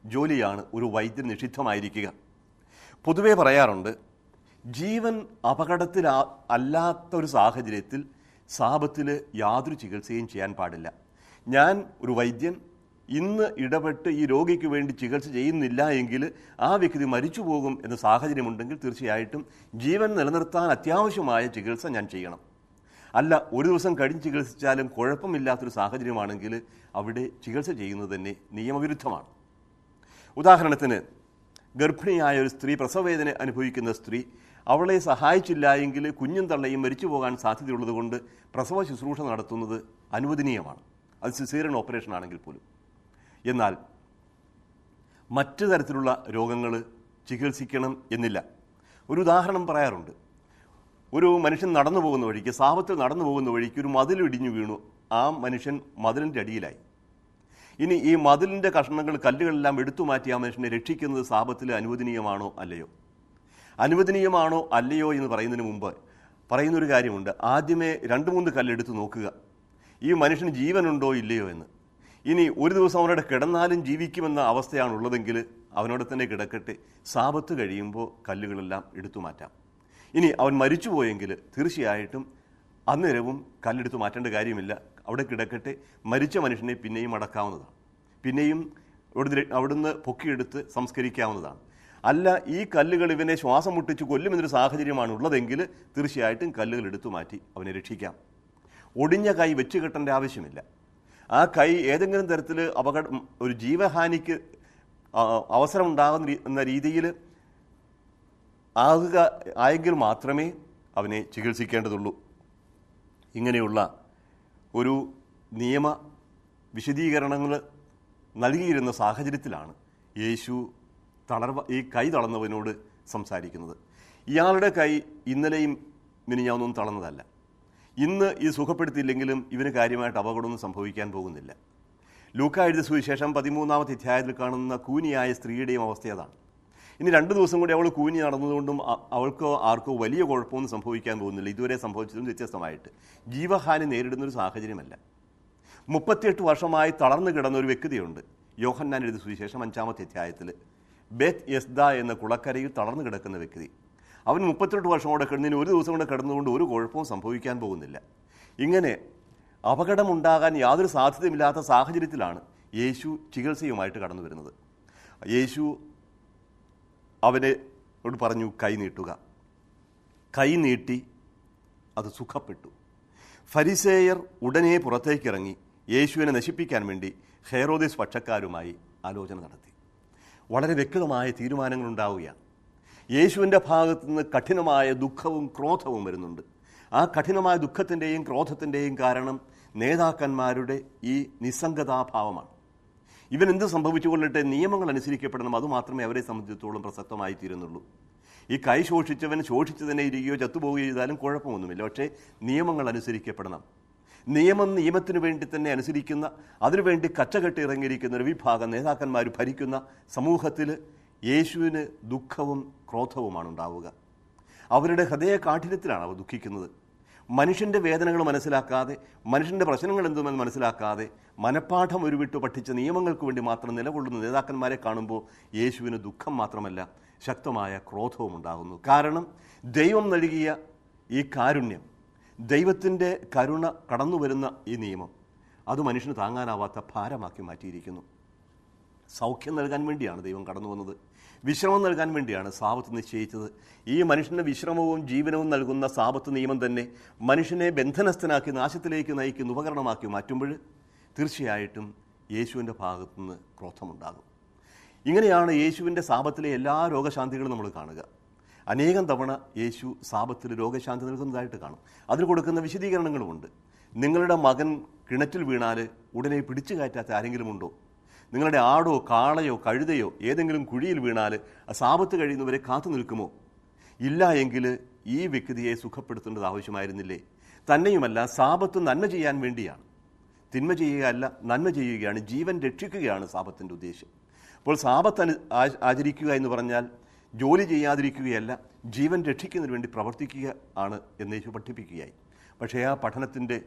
ജോലിയാണ് ഒരു വൈദ്യൻ നിഷിദ്ധമായിരിക്കുക പൊതുവെ പറയാറുണ്ട് ജീവൻ അപകടത്തിൽ അല്ലാത്ത ഒരു സാഹചര്യത്തിൽ സാപത്തിൽ യാതൊരു ചികിത്സയും ചെയ്യാൻ പാടില്ല ഞാൻ ഒരു വൈദ്യൻ ഇന്ന് ഇടപെട്ട് ഈ രോഗിക്ക് വേണ്ടി ചികിത്സ ചെയ്യുന്നില്ല എങ്കിൽ ആ വ്യക്തി മരിച്ചു പോകും എന്ന സാഹചര്യമുണ്ടെങ്കിൽ തീർച്ചയായിട്ടും ജീവൻ നിലനിർത്താൻ അത്യാവശ്യമായ ചികിത്സ ഞാൻ ചെയ്യണം അല്ല ഒരു ദിവസം കഴിഞ്ഞ് ചികിത്സിച്ചാലും കുഴപ്പമില്ലാത്തൊരു സാഹചര്യമാണെങ്കിൽ അവിടെ ചികിത്സ ചെയ്യുന്നത് തന്നെ നിയമവിരുദ്ധമാണ് ഉദാഹരണത്തിന് ഗർഭിണിയായ ഒരു സ്ത്രീ പ്രസവവേദന അനുഭവിക്കുന്ന സ്ത്രീ അവളെ സഹായിച്ചില്ല എങ്കിൽ കുഞ്ഞും തള്ളയും മരിച്ചു പോകാൻ സാധ്യതയുള്ളതുകൊണ്ട് പ്രസവ ശുശ്രൂഷ നടത്തുന്നത് അനുവദനീയമാണ് അത് സിസേറിയൻ ഓപ്പറേഷൻ ആണെങ്കിൽ പോലും എന്നാൽ മറ്റു തരത്തിലുള്ള രോഗങ്ങൾ ചികിത്സിക്കണം എന്നില്ല ഒരു ഉദാഹരണം പറയാറുണ്ട് ഒരു മനുഷ്യൻ നടന്നു പോകുന്ന വഴിക്ക് സാപത്തിൽ നടന്നു പോകുന്ന വഴിക്ക് ഒരു മതിൽ ഇടിഞ്ഞു വീണു ആ മനുഷ്യൻ മതിലിൻ്റെ അടിയിലായി ഇനി ഈ മതിലിൻ്റെ കഷ്ണങ്ങൾ കല്ലുകളെല്ലാം എടുത്തു മാറ്റി ആ മനുഷ്യനെ രക്ഷിക്കുന്നത് സാപത്തിൽ അനുവദനീയമാണോ അല്ലയോ അനുവദനീയമാണോ അല്ലയോ എന്ന് പറയുന്നതിന് മുമ്പ് പറയുന്നൊരു കാര്യമുണ്ട് ആദ്യമേ രണ്ട് മൂന്ന് കല്ലെടുത്ത് നോക്കുക ഈ മനുഷ്യന് ജീവനുണ്ടോ ഇല്ലയോ എന്ന് ഇനി ഒരു ദിവസം അവനോട് കിടന്നാലും ജീവിക്കുമെന്ന അവസ്ഥയാണുള്ളതെങ്കിൽ അവനോട് തന്നെ കിടക്കട്ടെ സാപത്ത് കഴിയുമ്പോൾ കല്ലുകളെല്ലാം എടുത്തു മാറ്റാം ഇനി അവൻ മരിച്ചുപോയെങ്കിൽ തീർച്ചയായിട്ടും അന്നേരവും കല്ലെടുത്ത് മാറ്റേണ്ട കാര്യമില്ല അവിടെ കിടക്കട്ടെ മരിച്ച മനുഷ്യനെ പിന്നെയും അടക്കാവുന്നതാണ് പിന്നെയും അവിടുന്ന് അവിടുന്ന് പൊക്കിയെടുത്ത് സംസ്കരിക്കാവുന്നതാണ് അല്ല ഈ കല്ലുകൾ ഇവനെ ശ്വാസം മുട്ടിച്ച് കൊല്ലുമെന്നൊരു സാഹചര്യമാണ് ഉള്ളതെങ്കിൽ തീർച്ചയായിട്ടും കല്ലുകൾ എടുത്തു മാറ്റി അവനെ രക്ഷിക്കാം ഒടിഞ്ഞ കൈ വെച്ച് കെട്ടേണ്ട ആവശ്യമില്ല ആ കൈ ഏതെങ്കിലും തരത്തിൽ അപകടം ഒരു ജീവഹാനിക്ക് ആ, അവസരം ഉണ്ടാകുന്ന രീ- എന്ന രീതിയിൽ ആകുക ആയെങ്കിൽ മാത്രമേ അവനെ ചികിത്സിക്കേണ്ടതുള്ളൂ ഇങ്ങനെയുള്ള ഒരു നിയമ വിശദീകരണങ്ങൾ നൽകിയിരുന്ന സാഹചര്യത്തിലാണ് യേശു തളർവ ഈ കൈ തളർന്നവനോട് സംസാരിക്കുന്നത് ഇയാളുടെ കൈ ഇന്നലെയും മിനിഞ്ഞാവൊന്നും തളർന്നതല്ല ഇന്ന് ഇത് സുഖപ്പെടുത്തിയില്ലെങ്കിലും ഇവന് കാര്യമായിട്ട് അപകടമൊന്നും സംഭവിക്കാൻ പോകുന്നില്ല ലൂക്ക എഴുതിയ സുവിശേഷം പതിമൂന്നാമത്തെ അധ്യായത്തിൽ കാണുന്ന കൂനിയായ സ്ത്രീയുടെയും അവസ്ഥ അതാണ് ഇനി രണ്ട് ദിവസം കൂടി അവൾ കൂനി നടന്നതുകൊണ്ടും അ- അവൾക്കോ ആർക്കോ വലിയ കുഴപ്പമൊന്നും സംഭവിക്കാൻ പോകുന്നില്ല ഇതുവരെ സംഭവിച്ചതും വ്യത്യസ്തമായിട്ട് ജീവഹാനി നേരിടുന്ന ഒരു സാഹചര്യമല്ല മുപ്പത്തിയെട്ട് വർഷമായി തളർന്നു കിടന്ന ഒരു വ്യക്തിയുണ്ട് യോഹന്നാൻ എഴുതിയ സുവിശേഷം അഞ്ചാമത്തെ അധ്യായത്തിൽ ബെത്ത് യസ്ദ എന്ന കുളക്കരയിൽ തളർന്നു കിടക്കുന്ന വ്യക്തി അവൻ മുപ്പത്തെട്ട് വർഷം കൂടെ കിടന്നതിന് ഒരു ദിവസം കൂടെ കിടന്നുകൊണ്ട് ഒരു കുഴപ്പവും സംഭവിക്കാൻ പോകുന്നില്ല ഇങ്ങനെ അപകടമുണ്ടാകാൻ യാതൊരു സാധ്യതയുമില്ലാത്ത സാഹചര്യത്തിലാണ് യേശു ചികിത്സയുമായിട്ട് കടന്നു വരുന്നത് യേശു അവനെ ോട് പറഞ്ഞു കൈ നീട്ടുക കൈ നീട്ടി അത് സുഖപ്പെട്ടു ഫരിസേയർ ഉടനെ പുറത്തേക്കിറങ്ങി യേശുവിനെ നശിപ്പിക്കാൻ വേണ്ടി ഹെറോദിസ് പക്ഷക്കാരുമായി ആലോചന നടത്തി വളരെ വ്യക്തമായ തീരുമാനങ്ങൾ ഉണ്ടാവുകയാണ് യേശുവിൻ്റെ ഭാഗത്തു നിന്ന് കഠിനമായ ദുഃഖവും ക്രോധവും വരുന്നുണ്ട് ആ കഠിനമായ ദുഃഖത്തിൻ്റെയും ക്രോധത്തിൻ്റെയും കാരണം നേതാക്കന്മാരുടെ ഈ നിസ്സംഗതാഭാവമാണ് ഇവൻ എന്ത് സംഭവിച്ചുകൊള്ളട്ടെ നിയമങ്ങൾ അനുസരിക്കപ്പെടണം അതുമാത്രമേ അവരെ സംബന്ധിച്ചിടത്തോളം പ്രസക്തമായി തീരുന്നുള്ളൂ ഈ കൈ ശോഷിച്ചവൻ ശോഷിച്ചതിനെ ഇരിക്കുകയോ ചത്തുപോവുകയോ ചെയ്താലും കുഴപ്പമൊന്നുമില്ല പക്ഷേ നിയമങ്ങൾ അനുസരിക്കപ്പെടണം നിയമം നിയമത്തിനു വേണ്ടി തന്നെ അനുസരിക്കുന്ന അതിനുവേണ്ടി കച്ചകെട്ടി ഇറങ്ങിയിരിക്കുന്ന ഒരു വിഭാഗം നേതാക്കന്മാർ ഭരിക്കുന്ന സമൂഹത്തിൽ യേശുവിന് ദുഃഖവും ക്രോധവുമാണ് ഉണ്ടാവുക അവരുടെ ഹൃദയ കാഠിന്യത്തിലാണ് അവർ ദുഃഖിക്കുന്നത് മനുഷ്യൻ്റെ വേദനകൾ മനസ്സിലാക്കാതെ മനുഷ്യൻ്റെ പ്രശ്നങ്ങൾ എന്തുമെന്ന് മനസ്സിലാക്കാതെ മനപ്പാഠം ഉരുവിട്ട് പഠിച്ച നിയമങ്ങൾക്ക് വേണ്ടി മാത്രം നിലകൊള്ളുന്ന നേതാക്കന്മാരെ കാണുമ്പോൾ യേശുവിന് ദുഃഖം മാത്രമല്ല ശക്തമായ ക്രോധവും ഉണ്ടാകുന്നു കാരണം ദൈവം നൽകിയ ഈ കാരുണ്യം ദൈവത്തിൻ്റെ കരുണ കടന്നു വരുന്ന ഈ നിയമം അത് മനുഷ്യന് താങ്ങാനാവാത്ത ഭാരമാക്കി മാറ്റിയിരിക്കുന്നു സൗഖ്യം നൽകാൻ വേണ്ടിയാണ് ദൈവം കടന്നു വന്നത് വിശ്രമം നൽകാൻ വേണ്ടിയാണ് സാപത്ത് നിശ്ചയിച്ചത് ഈ മനുഷ്യന് വിശ്രമവും ജീവനവും നൽകുന്ന സാപത്ത് നിയമം തന്നെ മനുഷ്യനെ ബന്ധനസ്ഥനാക്കി നാശത്തിലേക്ക് നയിക്കുന്ന ഉപകരണമാക്കി മാറ്റുമ്പോൾ തീർച്ചയായിട്ടും യേശുവിൻ്റെ ഭാഗത്തുനിന്ന് ക്രോധമുണ്ടാകും ഇങ്ങനെയാണ് യേശുവിൻ്റെ സാപത്തിലെ എല്ലാ രോഗശാന്തികളും നമ്മൾ കാണുക അനേകം തവണ യേശു സാപത്തിൽ രോഗശാന്തി നൽകുന്നതായിട്ട് കാണും അതിന് കൊടുക്കുന്ന വിശദീകരണങ്ങളുമുണ്ട് നിങ്ങളുടെ മകൻ കിണറ്റിൽ വീണാൽ ഉടനെ പിടിച്ചു കയറ്റാത്ത ആരെങ്കിലും ഉണ്ടോ നിങ്ങളുടെ ആടോ കാളയോ കഴുതയോ ഏതെങ്കിലും കുഴിയിൽ വീണാൽ ആ സാപത്ത് കഴിയുന്നവരെ കാത്തു നിൽക്കുമോ ഇല്ല എങ്കിൽ ഈ വ്യക്തിയെ സുഖപ്പെടുത്തേണ്ടത് ആവശ്യമായിരുന്നില്ലേ തന്നെയുമല്ല സാപത്ത് നന്മ ചെയ്യാൻ വേണ്ടിയാണ് തിന്മ ചെയ്യുകയല്ല നന്മ ചെയ്യുകയാണ് ജീവൻ രക്ഷിക്കുകയാണ് സാപത്തിൻ്റെ ഉദ്ദേശം അപ്പോൾ സാപത്ത് അനു ആ- ആചരിക്കുക എന്ന് പറഞ്ഞാൽ ജോലി ചെയ്യാതിരിക്കുകയല്ല ജീവൻ രക്ഷിക്കുന്നതിന് വേണ്ടി പ്രവർത്തിക്കുക ആണ് എന്ന് യേശു പഠിപ്പിക്കുകയായി പക്ഷേ ആ പഠനത്തിൻ്റെ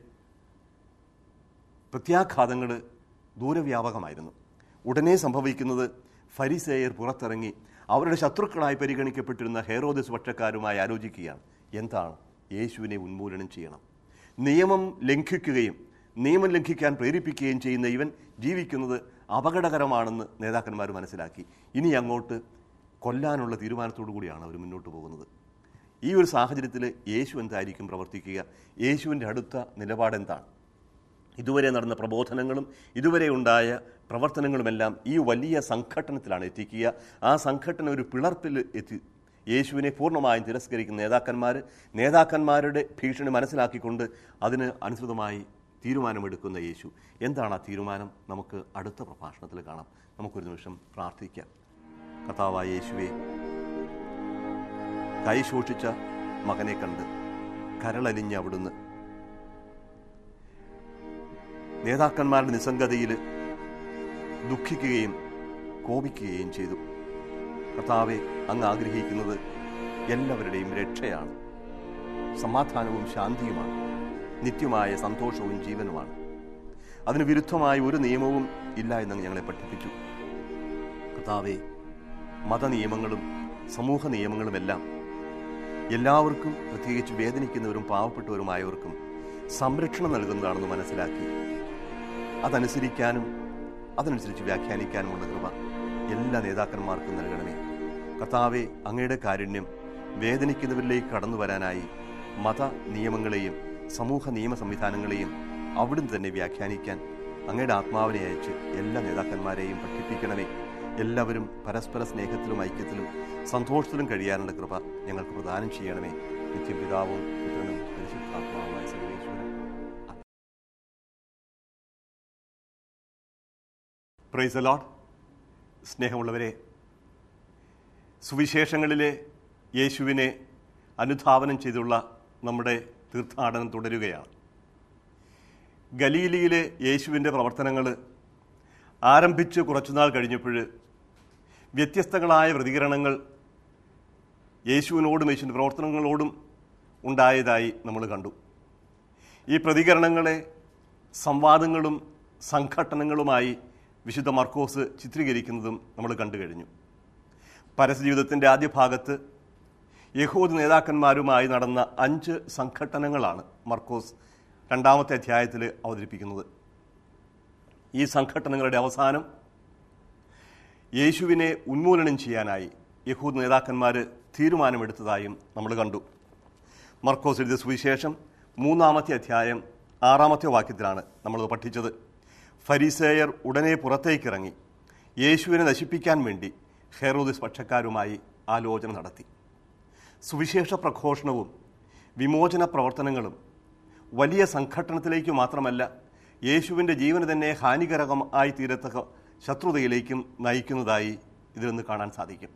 പ്രത്യാഘാതങ്ങൾ ദൂരവ്യാപകമായിരുന്നു ഉടനെ സംഭവിക്കുന്നത് ഫരിസേയർ പുറത്തിറങ്ങി അവരുടെ ശത്രുക്കളായി പരിഗണിക്കപ്പെട്ടിരുന്ന ഹെറോദസ് പക്ഷക്കാരുമായി ആലോചിക്കുകയാണ് എന്താണ് യേശുവിനെ ഉന്മൂലനം ചെയ്യണം നിയമം ലംഘിക്കുകയും നിയമം ലംഘിക്കാൻ പ്രേരിപ്പിക്കുകയും ചെയ്യുന്ന ഇവൻ ജീവിക്കുന്നത് അപകടകരമാണെന്ന് നേതാക്കന്മാർ മനസ്സിലാക്കി ഇനി അങ്ങോട്ട് കൊല്ലാനുള്ള തീരുമാനത്തോടു കൂടിയാണ് അവർ മുന്നോട്ട് പോകുന്നത് ഈ ഒരു സാഹചര്യത്തിൽ യേശു എന്തായിരിക്കും പ്രവർത്തിക്കുക യേശുവിൻ്റെ അടുത്ത നിലപാടെന്താണ് ഇതുവരെ നടന്ന പ്രബോധനങ്ങളും ഇതുവരെ ഉണ്ടായ പ്രവർത്തനങ്ങളുമെല്ലാം ഈ വലിയ സംഘട്ടനത്തിലാണ് എത്തിക്കുക ആ സംഘട്ടനം ഒരു പിളർപ്പിൽ എത്തി യേശുവിനെ പൂർണ്ണമായും തിരസ്കരിക്കുന്ന നേതാക്കന്മാർ നേതാക്കന്മാരുടെ ഭീഷണി മനസ്സിലാക്കിക്കൊണ്ട് അതിന് അനുസൃതമായി തീരുമാനമെടുക്കുന്ന യേശു എന്താണ് ആ തീരുമാനം നമുക്ക് അടുത്ത പ്രഭാഷണത്തിൽ കാണാം നമുക്കൊരു നിമിഷം പ്രാർത്ഥിക്കാം കഥാവായ യേശുവെ കൈ സൂക്ഷിച്ച മകനെ കണ്ട് കരളലിഞ്ഞ അവിടുന്ന് നേതാക്കന്മാരുടെ നിസ്സംഗതയിൽ ദുഃഖിക്കുകയും കോപിക്കുകയും ചെയ്തു കർത്താവെ അങ്ങ് ആഗ്രഹിക്കുന്നത് എല്ലാവരുടെയും രക്ഷയാണ് സമാധാനവും ശാന്തിയുമാണ് നിത്യമായ സന്തോഷവും ജീവനുമാണ് അതിന് വിരുദ്ധമായ ഒരു നിയമവും ഇല്ല എന്ന് ഞങ്ങളെ പഠിപ്പിച്ചു കർത്താവെ മതനിയമങ്ങളും സമൂഹ നിയമങ്ങളുമെല്ലാം എല്ലാവർക്കും പ്രത്യേകിച്ച് വേദനിക്കുന്നവരും പാവപ്പെട്ടവരുമായവർക്കും സംരക്ഷണം നൽകുന്നതാണെന്ന് മനസ്സിലാക്കി അതനുസരിക്കാനും അതനുസരിച്ച് വ്യാഖ്യാനിക്കാനുമുള്ള കൃപ എല്ലാ നേതാക്കന്മാർക്കും നൽകണമേ കർത്താവെ അങ്ങയുടെ കാരുണ്യം വേദനിക്കുന്നവരിലേക്ക് കടന്നു വരാനായി മത നിയമങ്ങളെയും സമൂഹ നിയമ സംവിധാനങ്ങളെയും അവിടുന്ന് തന്നെ വ്യാഖ്യാനിക്കാൻ അങ്ങയുടെ ആത്മാവിനെ അയച്ച് എല്ലാ നേതാക്കന്മാരെയും പഠിപ്പിക്കണമേ എല്ലാവരും പരസ്പര സ്നേഹത്തിലും ഐക്യത്തിലും സന്തോഷത്തിലും കഴിയാനുള്ള കൃപ ഞങ്ങൾക്ക് പ്രദാനം ചെയ്യണമേ നിത്യപിതാവും പുത്രനും പരിശുദ്ധാത്മാവുമായ സർവേശ്വരൻ പ്രൈസ് ലോഡ് സ്നേഹമുള്ളവരെ സുവിശേഷങ്ങളിലെ യേശുവിനെ അനുധാവനം ചെയ്തുള്ള നമ്മുടെ തീർത്ഥാടനം തുടരുകയാണ് ഗലീലിയിലെ യേശുവിൻ്റെ പ്രവർത്തനങ്ങൾ ആരംഭിച്ച് കുറച്ചുനാൾ കഴിഞ്ഞപ്പോൾ വ്യത്യസ്തങ്ങളായ പ്രതികരണങ്ങൾ യേശുവിനോടും യേശുവിൻ്റെ പ്രവർത്തനങ്ങളോടും ഉണ്ടായതായി നമ്മൾ കണ്ടു ഈ പ്രതികരണങ്ങളെ സംവാദങ്ങളും സംഘട്ടനങ്ങളുമായി വിശുദ്ധ മർക്കോസ് ചിത്രീകരിക്കുന്നതും നമ്മൾ കണ്ടു കഴിഞ്ഞു പരസ്യജീവിതത്തിൻ്റെ ആദ്യ ഭാഗത്ത് യഹൂദ് നേതാക്കന്മാരുമായി നടന്ന അഞ്ച് സംഘട്ടനങ്ങളാണ് മർക്കോസ് രണ്ടാമത്തെ അധ്യായത്തിൽ അവതരിപ്പിക്കുന്നത് ഈ സംഘട്ടനങ്ങളുടെ അവസാനം യേശുവിനെ ഉന്മൂലനം ചെയ്യാനായി യഹൂദ് നേതാക്കന്മാർ തീരുമാനമെടുത്തതായും നമ്മൾ കണ്ടു മർക്കോസ് എഴുതിയ സുവിശേഷം മൂന്നാമത്തെ അധ്യായം ആറാമത്തെ വാക്യത്തിലാണ് നമ്മളത് പഠിച്ചത് ഫരീസേയർ ഉടനെ പുറത്തേക്കിറങ്ങി യേശുവിനെ നശിപ്പിക്കാൻ വേണ്ടി ഹെറോദിസ് പക്ഷക്കാരുമായി ആലോചന നടത്തി സുവിശേഷ പ്രഘോഷണവും വിമോചന പ്രവർത്തനങ്ങളും വലിയ സംഘട്ടനത്തിലേക്ക് മാത്രമല്ല യേശുവിൻ്റെ ജീവന് തന്നെ ഹാനികരകമായി തീരത്തക്ക ശത്രുതയിലേക്കും നയിക്കുന്നതായി ഇതിൽ നിന്ന് കാണാൻ സാധിക്കും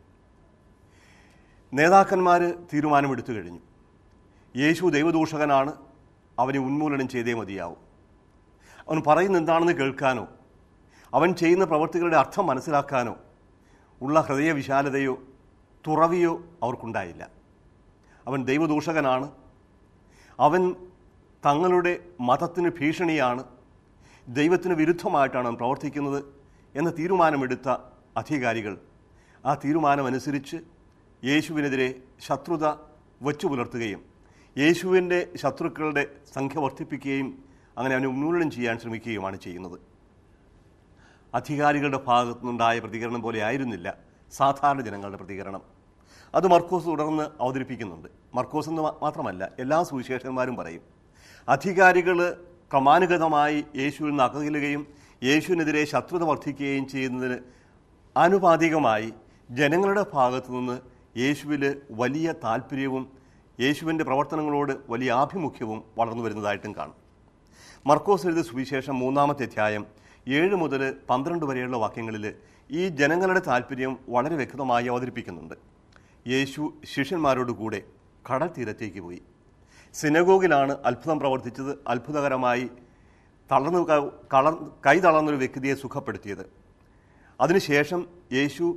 നേതാക്കന്മാർ തീരുമാനമെടുത്തു കഴിഞ്ഞു യേശു ദൈവദൂഷകനാണ് അവനെ ഉന്മൂലനം ചെയ്തേ മതിയാവും അവൻ പറയുന്ന എന്താണെന്ന് കേൾക്കാനോ അവൻ ചെയ്യുന്ന പ്രവൃത്തികളുടെ അർത്ഥം മനസ്സിലാക്കാനോ ഉള്ള ഹൃദയവിശാലതയോ തുറവിയോ അവർക്കുണ്ടായില്ല അവൻ ദൈവദൂഷകനാണ് അവൻ തങ്ങളുടെ മതത്തിന് ഭീഷണിയാണ് ദൈവത്തിന് വിരുദ്ധമായിട്ടാണ് അവൻ പ്രവർത്തിക്കുന്നത് എന്ന തീരുമാനമെടുത്ത അധികാരികൾ ആ തീരുമാനമനുസരിച്ച് യേശുവിനെതിരെ ശത്രുത വച്ചു പുലർത്തുകയും യേശുവിൻ്റെ ശത്രുക്കളുടെ സംഖ്യ വർദ്ധിപ്പിക്കുകയും അങ്ങനെ അവനെ ഉന്മൂലനം ചെയ്യാൻ ശ്രമിക്കുകയുമാണ് ചെയ്യുന്നത് അധികാരികളുടെ ഭാഗത്തു നിന്നുണ്ടായ പ്രതികരണം പോലെ ആയിരുന്നില്ല സാധാരണ ജനങ്ങളുടെ പ്രതികരണം അത് മർക്കോസ് തുടർന്ന് അവതരിപ്പിക്കുന്നുണ്ട് മർക്കോസ് എന്ന് മാ- മാത്രമല്ല എല്ലാ സുവിശേഷന്മാരും പറയും അധികാരികൾ ക്രമാനുഗതമായി യേശുവിൽ നിന്ന് അകലുകയും യേശുവിനെതിരെ ശത്രുത വർദ്ധിക്കുകയും ചെയ്യുന്നതിന് ആനുപാതികമായി ജനങ്ങളുടെ ഭാഗത്തു നിന്ന് യേശുവിൽ വലിയ താല്പര്യവും യേശുവിൻ്റെ പ്രവർത്തനങ്ങളോട് വലിയ ആഭിമുഖ്യവും വളർന്നു വരുന്നതായിട്ടും കാണും മർക്കോസ് എഴുതിയ സുവിശേഷം മൂന്നാമത്തെ അധ്യായം ഏഴ് മുതൽ പന്ത്രണ്ട് വരെയുള്ള വാക്യങ്ങളിൽ ഈ ജനങ്ങളുടെ താല്പര്യം വളരെ വ്യക്തമായി അവതരിപ്പിക്കുന്നുണ്ട് യേശു ശിഷ്യന്മാരോട് കൂടെ കടൽ തീരത്തേക്ക് പോയി സിനഗോഗിലാണ് അത്ഭുതം പ്രവർത്തിച്ചത് അത്ഭുതകരമായി തളർന്നു ക- കളർ കൈ തളർന്നൊരു വ്യക്തിയെ സുഖപ്പെടുത്തിയത് അതിനുശേഷം യേശു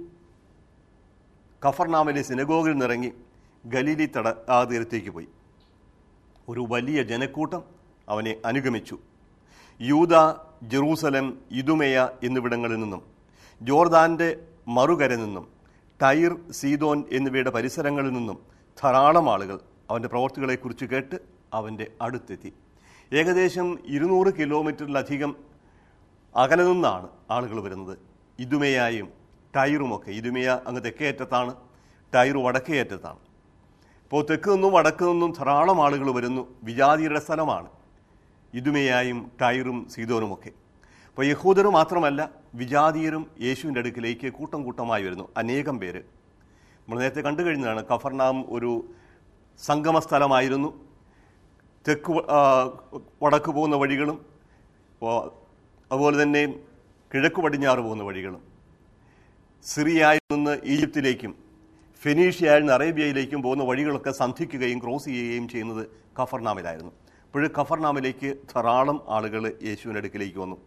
കഫർനാമിലെ സിനഗോഗിൽ നിന്നിറങ്ങി ഗലീലി തട ആ തീരത്തേക്ക് പോയി ഒരു വലിയ ജനക്കൂട്ടം അവനെ അനുഗമിച്ചു യൂത ജെറൂസലം ഇതുമയ എന്നിവിടങ്ങളിൽ നിന്നും ജോർദാന്റെ മറുകര നിന്നും ടൈർ സീതോൻ എന്നിവയുടെ പരിസരങ്ങളിൽ നിന്നും ധാരാളം ആളുകൾ അവൻ്റെ പ്രവർത്തികളെക്കുറിച്ച് കേട്ട് അവൻ്റെ അടുത്തെത്തി ഏകദേശം ഇരുന്നൂറ് കിലോമീറ്ററിലധികം അകലെ നിന്നാണ് ആളുകൾ വരുന്നത് ഇതുമയായും ടൈറുമൊക്കെ ഇതുമയ അങ്ങ് തെക്കേയറ്റത്താണ് ടൈർ വടക്കേയറ്റത്താണ് ഇപ്പോൾ തെക്ക് നിന്നും വടക്ക് നിന്നും ധാരാളം ആളുകൾ വരുന്നു വിജാതിയുടെ സ്ഥലമാണ് ഇതുമയായും ടൈറും സീതോനുമൊക്കെ അപ്പോൾ യഹൂദർ മാത്രമല്ല വിജാതീയരും യേശുവിൻ്റെ അടുക്കിലേക്ക് കൂട്ടം കൂട്ടമായി വരുന്നു അനേകം പേര് നമ്മൾ നേരത്തെ കണ്ടു കഴിഞ്ഞതാണ് കഫർനാം ഒരു സംഗമ സ്ഥലമായിരുന്നു തെക്ക് വ- ആ, വടക്ക് പോകുന്ന വഴികളും ഓ, അതുപോലെ തന്നെ കിഴക്ക് പടിഞ്ഞാറ് പോകുന്ന വഴികളും സിറിയയിൽ നിന്ന് ഈജിപ്തിലേക്കും ഫെനീഷ്യയിൽ നിന്ന് അറേബ്യയിലേക്കും പോകുന്ന വഴികളൊക്കെ സന്ധിക്കുകയും ക്രോസ് ചെയ്യുകയും ചെയ്യുന്നത് ഖഫർനാമിലായിരുന്നു ഇപ്പോഴും ഖഫർനാമിലേക്ക് ധാരാളം ആളുകൾ യേശുവിൻ്റെ അടുക്കിലേക്ക് വന്നു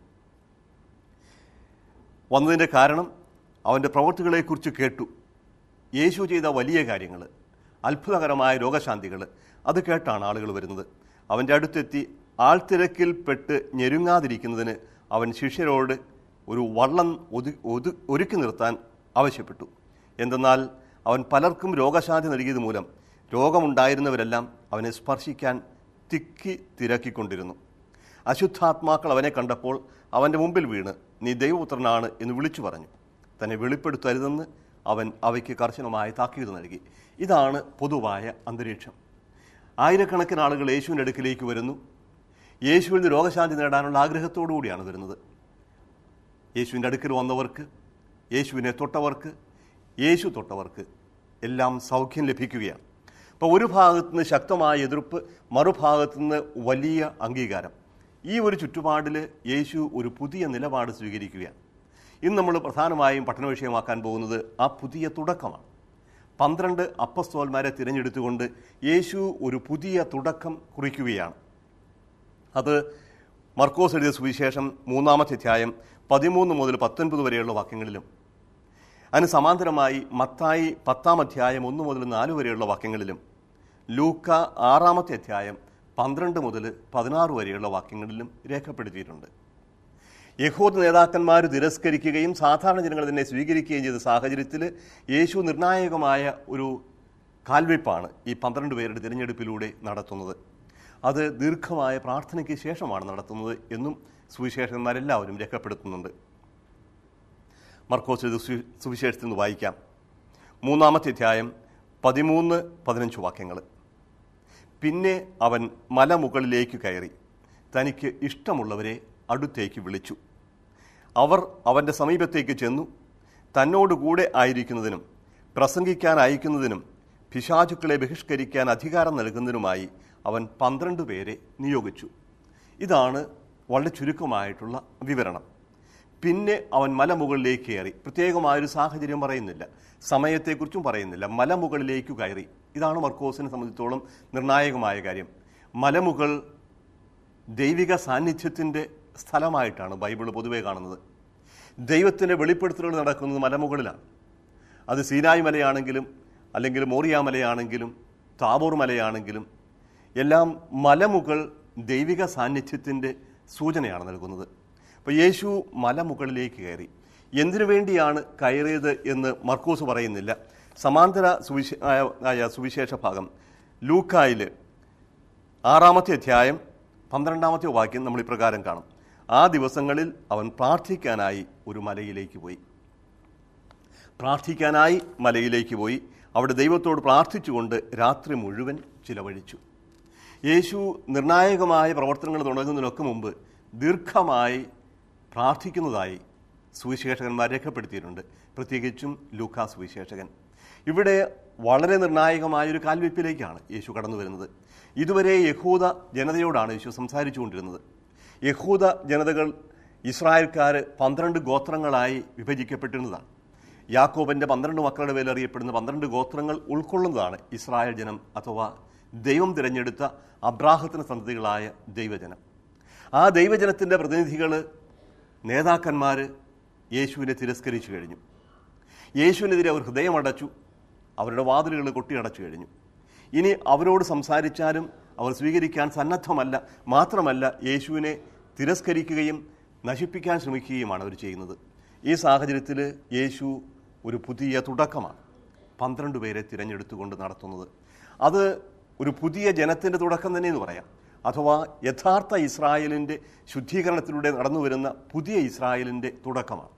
വന്നതിൻ്റെ കാരണം അവൻ്റെ പ്രവൃത്തികളെക്കുറിച്ച് കേട്ടു യേശു ചെയ്ത വലിയ കാര്യങ്ങൾ അത്ഭുതകരമായ രോഗശാന്തികൾ അത് കേട്ടാണ് ആളുകൾ വരുന്നത് അവൻ്റെ അടുത്തെത്തി ആൾത്തിരക്കിൽപ്പെട്ട് ഞെരുങ്ങാതിരിക്കുന്നതിന് അവൻ ശിഷ്യരോട് ഒരു വള്ളം ഒതു ഒതു ഒരുക്കി നിർത്താൻ ആവശ്യപ്പെട്ടു എന്തെന്നാൽ അവൻ പലർക്കും രോഗശാന്തി നൽകിയത് മൂലം രോഗമുണ്ടായിരുന്നവരെല്ലാം അവനെ സ്പർശിക്കാൻ തിക്കി തിരക്കിക്കൊണ്ടിരുന്നു അശുദ്ധാത്മാക്കൾ അവനെ കണ്ടപ്പോൾ അവൻ്റെ മുമ്പിൽ വീണ് നീ ദൈവപുത്രനാണ് എന്ന് വിളിച്ചു പറഞ്ഞു തന്നെ വെളിപ്പെടുത്തരുതെന്ന് അവൻ അവയ്ക്ക് കർശനമായ താക്കീത് നൽകി ഇതാണ് പൊതുവായ അന്തരീക്ഷം ആയിരക്കണക്കിന് ആളുകൾ യേശുവിൻ്റെ അടുക്കിലേക്ക് വരുന്നു യേശുവിൽ നിന്ന് രോഗശാന്തി നേടാനുള്ള ആഗ്രഹത്തോടു കൂടിയാണ് വരുന്നത് യേശുവിൻ്റെ അടുക്കൽ വന്നവർക്ക് യേശുവിനെ തൊട്ടവർക്ക് യേശു തൊട്ടവർക്ക് എല്ലാം സൗഖ്യം ലഭിക്കുകയാണ് അപ്പോൾ ഒരു ഭാഗത്തു നിന്ന് ശക്തമായ എതിർപ്പ് മറുഭാഗത്തു നിന്ന് വലിയ അംഗീകാരം ഈ ഒരു ചുറ്റുപാടിൽ യേശു ഒരു പുതിയ നിലപാട് സ്വീകരിക്കുകയാണ് ഇന്ന് നമ്മൾ പ്രധാനമായും പഠന വിഷയമാക്കാൻ പോകുന്നത് ആ പുതിയ തുടക്കമാണ് പന്ത്രണ്ട് അപ്പസ്തോന്മാരെ തിരഞ്ഞെടുത്തുകൊണ്ട് യേശു ഒരു പുതിയ തുടക്കം കുറിക്കുകയാണ് അത് മർക്കോസ് എഴുതിയ സുവിശേഷം മൂന്നാമത്തെ അധ്യായം പതിമൂന്ന് മുതൽ പത്തൊൻപത് വരെയുള്ള വാക്യങ്ങളിലും അതിന് സമാന്തരമായി മത്തായി പത്താം അധ്യായം ഒന്ന് മുതൽ നാല് വരെയുള്ള വാക്യങ്ങളിലും ലൂക്ക ആറാമത്തെ അധ്യായം പന്ത്രണ്ട് മുതൽ പതിനാറ് വരെയുള്ള വാക്യങ്ങളിലും രേഖപ്പെടുത്തിയിട്ടുണ്ട് യഹൂദ നേതാക്കന്മാർ തിരസ്കരിക്കുകയും സാധാരണ ജനങ്ങൾ തന്നെ സ്വീകരിക്കുകയും ചെയ്ത സാഹചര്യത്തിൽ യേശു നിർണായകമായ ഒരു കാൽവയ്പ്പാണ് ഈ പന്ത്രണ്ട് പേരുടെ തിരഞ്ഞെടുപ്പിലൂടെ നടത്തുന്നത് അത് ദീർഘമായ പ്രാർത്ഥനയ്ക്ക് ശേഷമാണ് നടത്തുന്നത് എന്നും സുവിശേഷന്മാരെല്ലാവരും രേഖപ്പെടുത്തുന്നുണ്ട് മർക്കോസ് എഴുതിയ സു- സുവിശേഷത്തിൽ നിന്ന് വായിക്കാം മൂന്നാമത്തെ അധ്യായം പതിമൂന്ന് പതിനഞ്ച് വാക്യങ്ങൾ പിന്നെ അവൻ മലമുകളിലേക്ക് കയറി തനിക്ക് ഇഷ്ടമുള്ളവരെ അടുത്തേക്ക് വിളിച്ചു അവർ അവൻ്റെ സമീപത്തേക്ക് ചെന്നു തന്നോട് കൂടെ ആയിരിക്കുന്നതിനും പ്രസംഗിക്കാൻ അയക്കുന്നതിനും പിശാചുക്കളെ ബഹിഷ്കരിക്കാൻ അധികാരം നൽകുന്നതിനുമായി അവൻ പന്ത്രണ്ട് പേരെ നിയോഗിച്ചു ഇതാണ് വളരെ ചുരുക്കമായിട്ടുള്ള വിവരണം പിന്നെ അവൻ മലമുകളിലേക്ക് കയറി പ്രത്യേകമായൊരു സാഹചര്യം പറയുന്നില്ല സമയത്തെക്കുറിച്ചും പറയുന്നില്ല മലമുകളിലേക്ക് കയറി ഇതാണ് മർക്കോസിനെ സംബന്ധിച്ചോളം നിർണായകമായ കാര്യം മലമുകൾ ദൈവിക സാന്നിധ്യത്തിൻ്റെ സ്ഥലമായിട്ടാണ് ബൈബിൾ പൊതുവെ കാണുന്നത് ദൈവത്തിൻ്റെ വെളിപ്പെടുത്തലുകൾ നടക്കുന്നത് മലമുകളിലാണ് അത് സീനായ് മലയാണെങ്കിലും അല്ലെങ്കിൽ മോറിയ മലയാണെങ്കിലും താബോർ മലയാണെങ്കിലും എല്ലാം മലമുകൾ ദൈവിക സാന്നിധ്യത്തിൻ്റെ സൂചനയാണ് നൽകുന്നത് അപ്പോൾ യേശു മലമുകളിലേക്ക് കയറി എന്തിനു വേണ്ടിയാണ് കയറിയത് എന്ന് മർക്കൂസ് പറയുന്നില്ല സമാന്തര സുവിശേ ആയ- ആയ സുവിശേഷ ഭാഗം ലൂക്കായിൽ ആറാമത്തെ അധ്യായം പന്ത്രണ്ടാമത്തെ വാക്യം നമ്മൾ ഇപ്രകാരം കാണും ആ ദിവസങ്ങളിൽ അവൻ പ്രാർത്ഥിക്കാനായി ഒരു മലയിലേക്ക് പോയി പ്രാർത്ഥിക്കാനായി മലയിലേക്ക് പോയി അവിടെ ദൈവത്തോട് പ്രാർത്ഥിച്ചുകൊണ്ട് രാത്രി മുഴുവൻ ചിലവഴിച്ചു യേശു നിർണായകമായ പ്രവർത്തനങ്ങൾ തുടങ്ങുന്നതിനൊക്കെ മുമ്പ് ദീർഘമായി പ്രാർത്ഥിക്കുന്നതായി സുവിശേഷകന്മാർ രേഖപ്പെടുത്തിയിട്ടുണ്ട് പ്രത്യേകിച്ചും ലൂക്കാ സുവിശേഷകൻ ഇവിടെ വളരെ നിർണായകമായ ഒരു കാൽവെപ്പിലേക്കാണ് യേശു കടന്നു വരുന്നത് ഇതുവരെ യഹൂദ ജനതയോടാണ് യേശു സംസാരിച്ചുകൊണ്ടിരുന്നത് യഹൂദ ജനതകൾ ഇസ്രായേൽക്കാർ പന്ത്രണ്ട് ഗോത്രങ്ങളായി വിഭജിക്കപ്പെട്ടിരുന്നതാണ് യാക്കോബന്റെ പന്ത്രണ്ട് മക്കളുടെ പേരിൽ അറിയപ്പെടുന്ന പന്ത്രണ്ട് ഗോത്രങ്ങൾ ഉൾക്കൊള്ളുന്നതാണ് ഇസ്രായേൽ ജനം അഥവാ ദൈവം തിരഞ്ഞെടുത്ത അബ്രാഹത്തിന് സന്തതികളായ ദൈവജനം ആ ദൈവജനത്തിൻ്റെ പ്രതിനിധികൾ നേതാക്കന്മാർ യേശുവിനെ തിരസ്കരിച്ചു കഴിഞ്ഞു യേശുവിനെതിരെ അവർ ഹൃദയമടച്ചു അവരുടെ വാതിലുകൾ കൊട്ടിയടച്ചു കഴിഞ്ഞു ഇനി അവരോട് സംസാരിച്ചാലും അവർ സ്വീകരിക്കാൻ സന്നദ്ധമല്ല മാത്രമല്ല യേശുവിനെ തിരസ്കരിക്കുകയും നശിപ്പിക്കാൻ ശ്രമിക്കുകയുമാണ് അവർ ചെയ്യുന്നത് ഈ സാഹചര്യത്തിൽ യേശു ഒരു പുതിയ തുടക്കമാണ് പന്ത്രണ്ട് പേരെ തിരഞ്ഞെടുത്തുകൊണ്ട് നടത്തുന്നത് അത് ഒരു പുതിയ ജനത്തിൻ്റെ തുടക്കം തന്നെ എന്ന് പറയാം അഥവാ യഥാർത്ഥ ഇസ്രായേലിൻ്റെ ശുദ്ധീകരണത്തിലൂടെ നടന്നു വരുന്ന പുതിയ ഇസ്രായേലിൻ്റെ തുടക്കമാണ്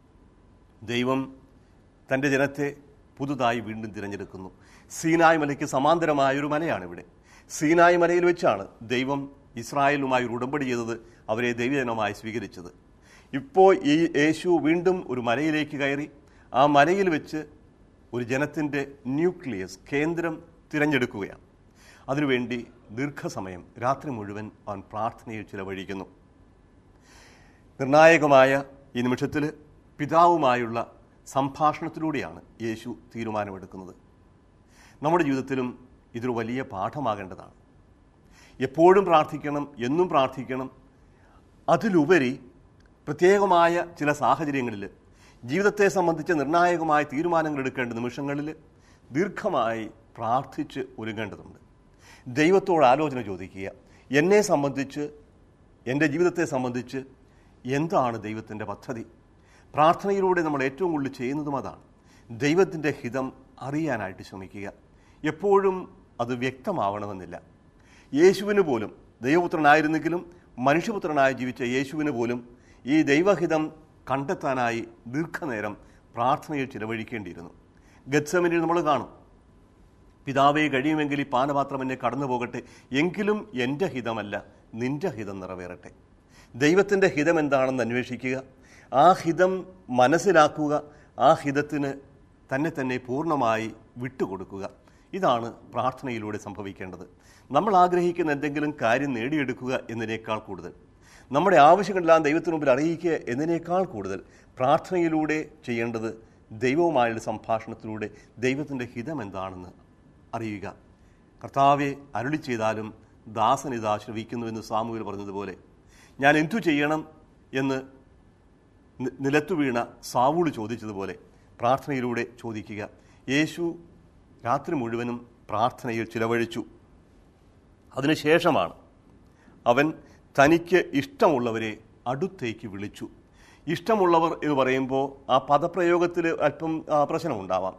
ദൈവം തൻ്റെ ജനത്തെ പുതുതായി വീണ്ടും തിരഞ്ഞെടുക്കുന്നു സീനായ് മലയ്ക്ക് സമാന്തരമായ ഒരു മലയാണ് ഇവിടെ സീനായ് മലയിൽ വെച്ചാണ് ദൈവം ഇസ്രായേലുമായി ഒരു ഉടമ്പടി ചെയ്തത് അവരെ ദൈവജനമായി സ്വീകരിച്ചത് ഇപ്പോൾ ഈ യേശു വീണ്ടും ഒരു മലയിലേക്ക് കയറി ആ മലയിൽ വെച്ച് ഒരു ജനത്തിൻ്റെ ന്യൂക്ലിയസ് കേന്ദ്രം തിരഞ്ഞെടുക്കുകയാണ് അതിനുവേണ്ടി ദീർഘസമയം രാത്രി മുഴുവൻ അവൻ പ്രാർത്ഥനയിൽ ചിലവഴിക്കുന്നു നിർണായകമായ ഈ നിമിഷത്തിൽ പിതാവുമായുള്ള സംഭാഷണത്തിലൂടെയാണ് യേശു തീരുമാനമെടുക്കുന്നത് നമ്മുടെ ജീവിതത്തിലും ഇതൊരു വലിയ പാഠമാകേണ്ടതാണ് എപ്പോഴും പ്രാർത്ഥിക്കണം എന്നും പ്രാർത്ഥിക്കണം അതിലുപരി പ്രത്യേകമായ ചില സാഹചര്യങ്ങളിൽ ജീവിതത്തെ സംബന്ധിച്ച് നിർണായകമായ തീരുമാനങ്ങൾ എടുക്കേണ്ട നിമിഷങ്ങളിൽ ദീർഘമായി പ്രാർത്ഥിച്ച് ഒരുങ്ങേണ്ടതുണ്ട് ദൈവത്തോട് ആലോചന ചോദിക്കുക എന്നെ സംബന്ധിച്ച് എൻ്റെ ജീവിതത്തെ സംബന്ധിച്ച് എന്താണ് ദൈവത്തിൻ്റെ പദ്ധതി പ്രാർത്ഥനയിലൂടെ നമ്മൾ ഏറ്റവും കൂടുതൽ ചെയ്യുന്നതും അതാണ് ദൈവത്തിൻ്റെ ഹിതം അറിയാനായിട്ട് ശ്രമിക്കുക എപ്പോഴും അത് വ്യക്തമാവണമെന്നില്ല യേശുവിന് പോലും ദൈവപുത്രനായിരുന്നെങ്കിലും മനുഷ്യപുത്രനായി ജീവിച്ച യേശുവിന് പോലും ഈ ദൈവഹിതം കണ്ടെത്താനായി ദീർഘനേരം പ്രാർത്ഥനയിൽ ചിലവഴിക്കേണ്ടിയിരുന്നു ഗത്സമനിൽ നമ്മൾ കാണും പിതാവേ കഴിയുമെങ്കിൽ ഈ പാനപാത്രം എന്നെ കടന്നു പോകട്ടെ എങ്കിലും എൻ്റെ ഹിതമല്ല നിന്റെ ഹിതം നിറവേറട്ടെ ദൈവത്തിൻ്റെ ഹിതം എന്താണെന്ന് അന്വേഷിക്കുക ആ ഹിതം മനസ്സിലാക്കുക ആ ഹിതത്തിന് തന്നെ തന്നെ പൂർണ്ണമായി വിട്ടുകൊടുക്കുക ഇതാണ് പ്രാർത്ഥനയിലൂടെ സംഭവിക്കേണ്ടത് നമ്മൾ ആഗ്രഹിക്കുന്ന എന്തെങ്കിലും കാര്യം നേടിയെടുക്കുക എന്നതിനേക്കാൾ കൂടുതൽ നമ്മുടെ ആവശ്യങ്ങളെല്ലാം ദൈവത്തിന് മുമ്പിൽ അറിയിക്കുക എന്നതിനേക്കാൾ കൂടുതൽ പ്രാർത്ഥനയിലൂടെ ചെയ്യേണ്ടത് ദൈവവുമായുള്ള സംഭാഷണത്തിലൂടെ ദൈവത്തിൻ്റെ ഹിതം എന്താണെന്ന് അറിയുക കർത്താവെ അരുളി ചെയ്താലും ദാസൻ ഇത് ആശ്രയിക്കുന്നുവെന്ന് സാമൂഹിൽ പറഞ്ഞതുപോലെ ഞാൻ എന്തു ചെയ്യണം എന്ന് നി- നിലത്തു വീണ സാവൂള് ചോദിച്ചതുപോലെ പ്രാർത്ഥനയിലൂടെ ചോദിക്കുക യേശു രാത്രി മുഴുവനും പ്രാർത്ഥനയിൽ ചിലവഴിച്ചു അതിനുശേഷമാണ് അവൻ തനിക്ക് ഇഷ്ടമുള്ളവരെ അടുത്തേക്ക് വിളിച്ചു ഇഷ്ടമുള്ളവർ എന്ന് പറയുമ്പോൾ ആ പദപ്രയോഗത്തിൽ അല്പം ആ, പ്രശ്നമുണ്ടാവാം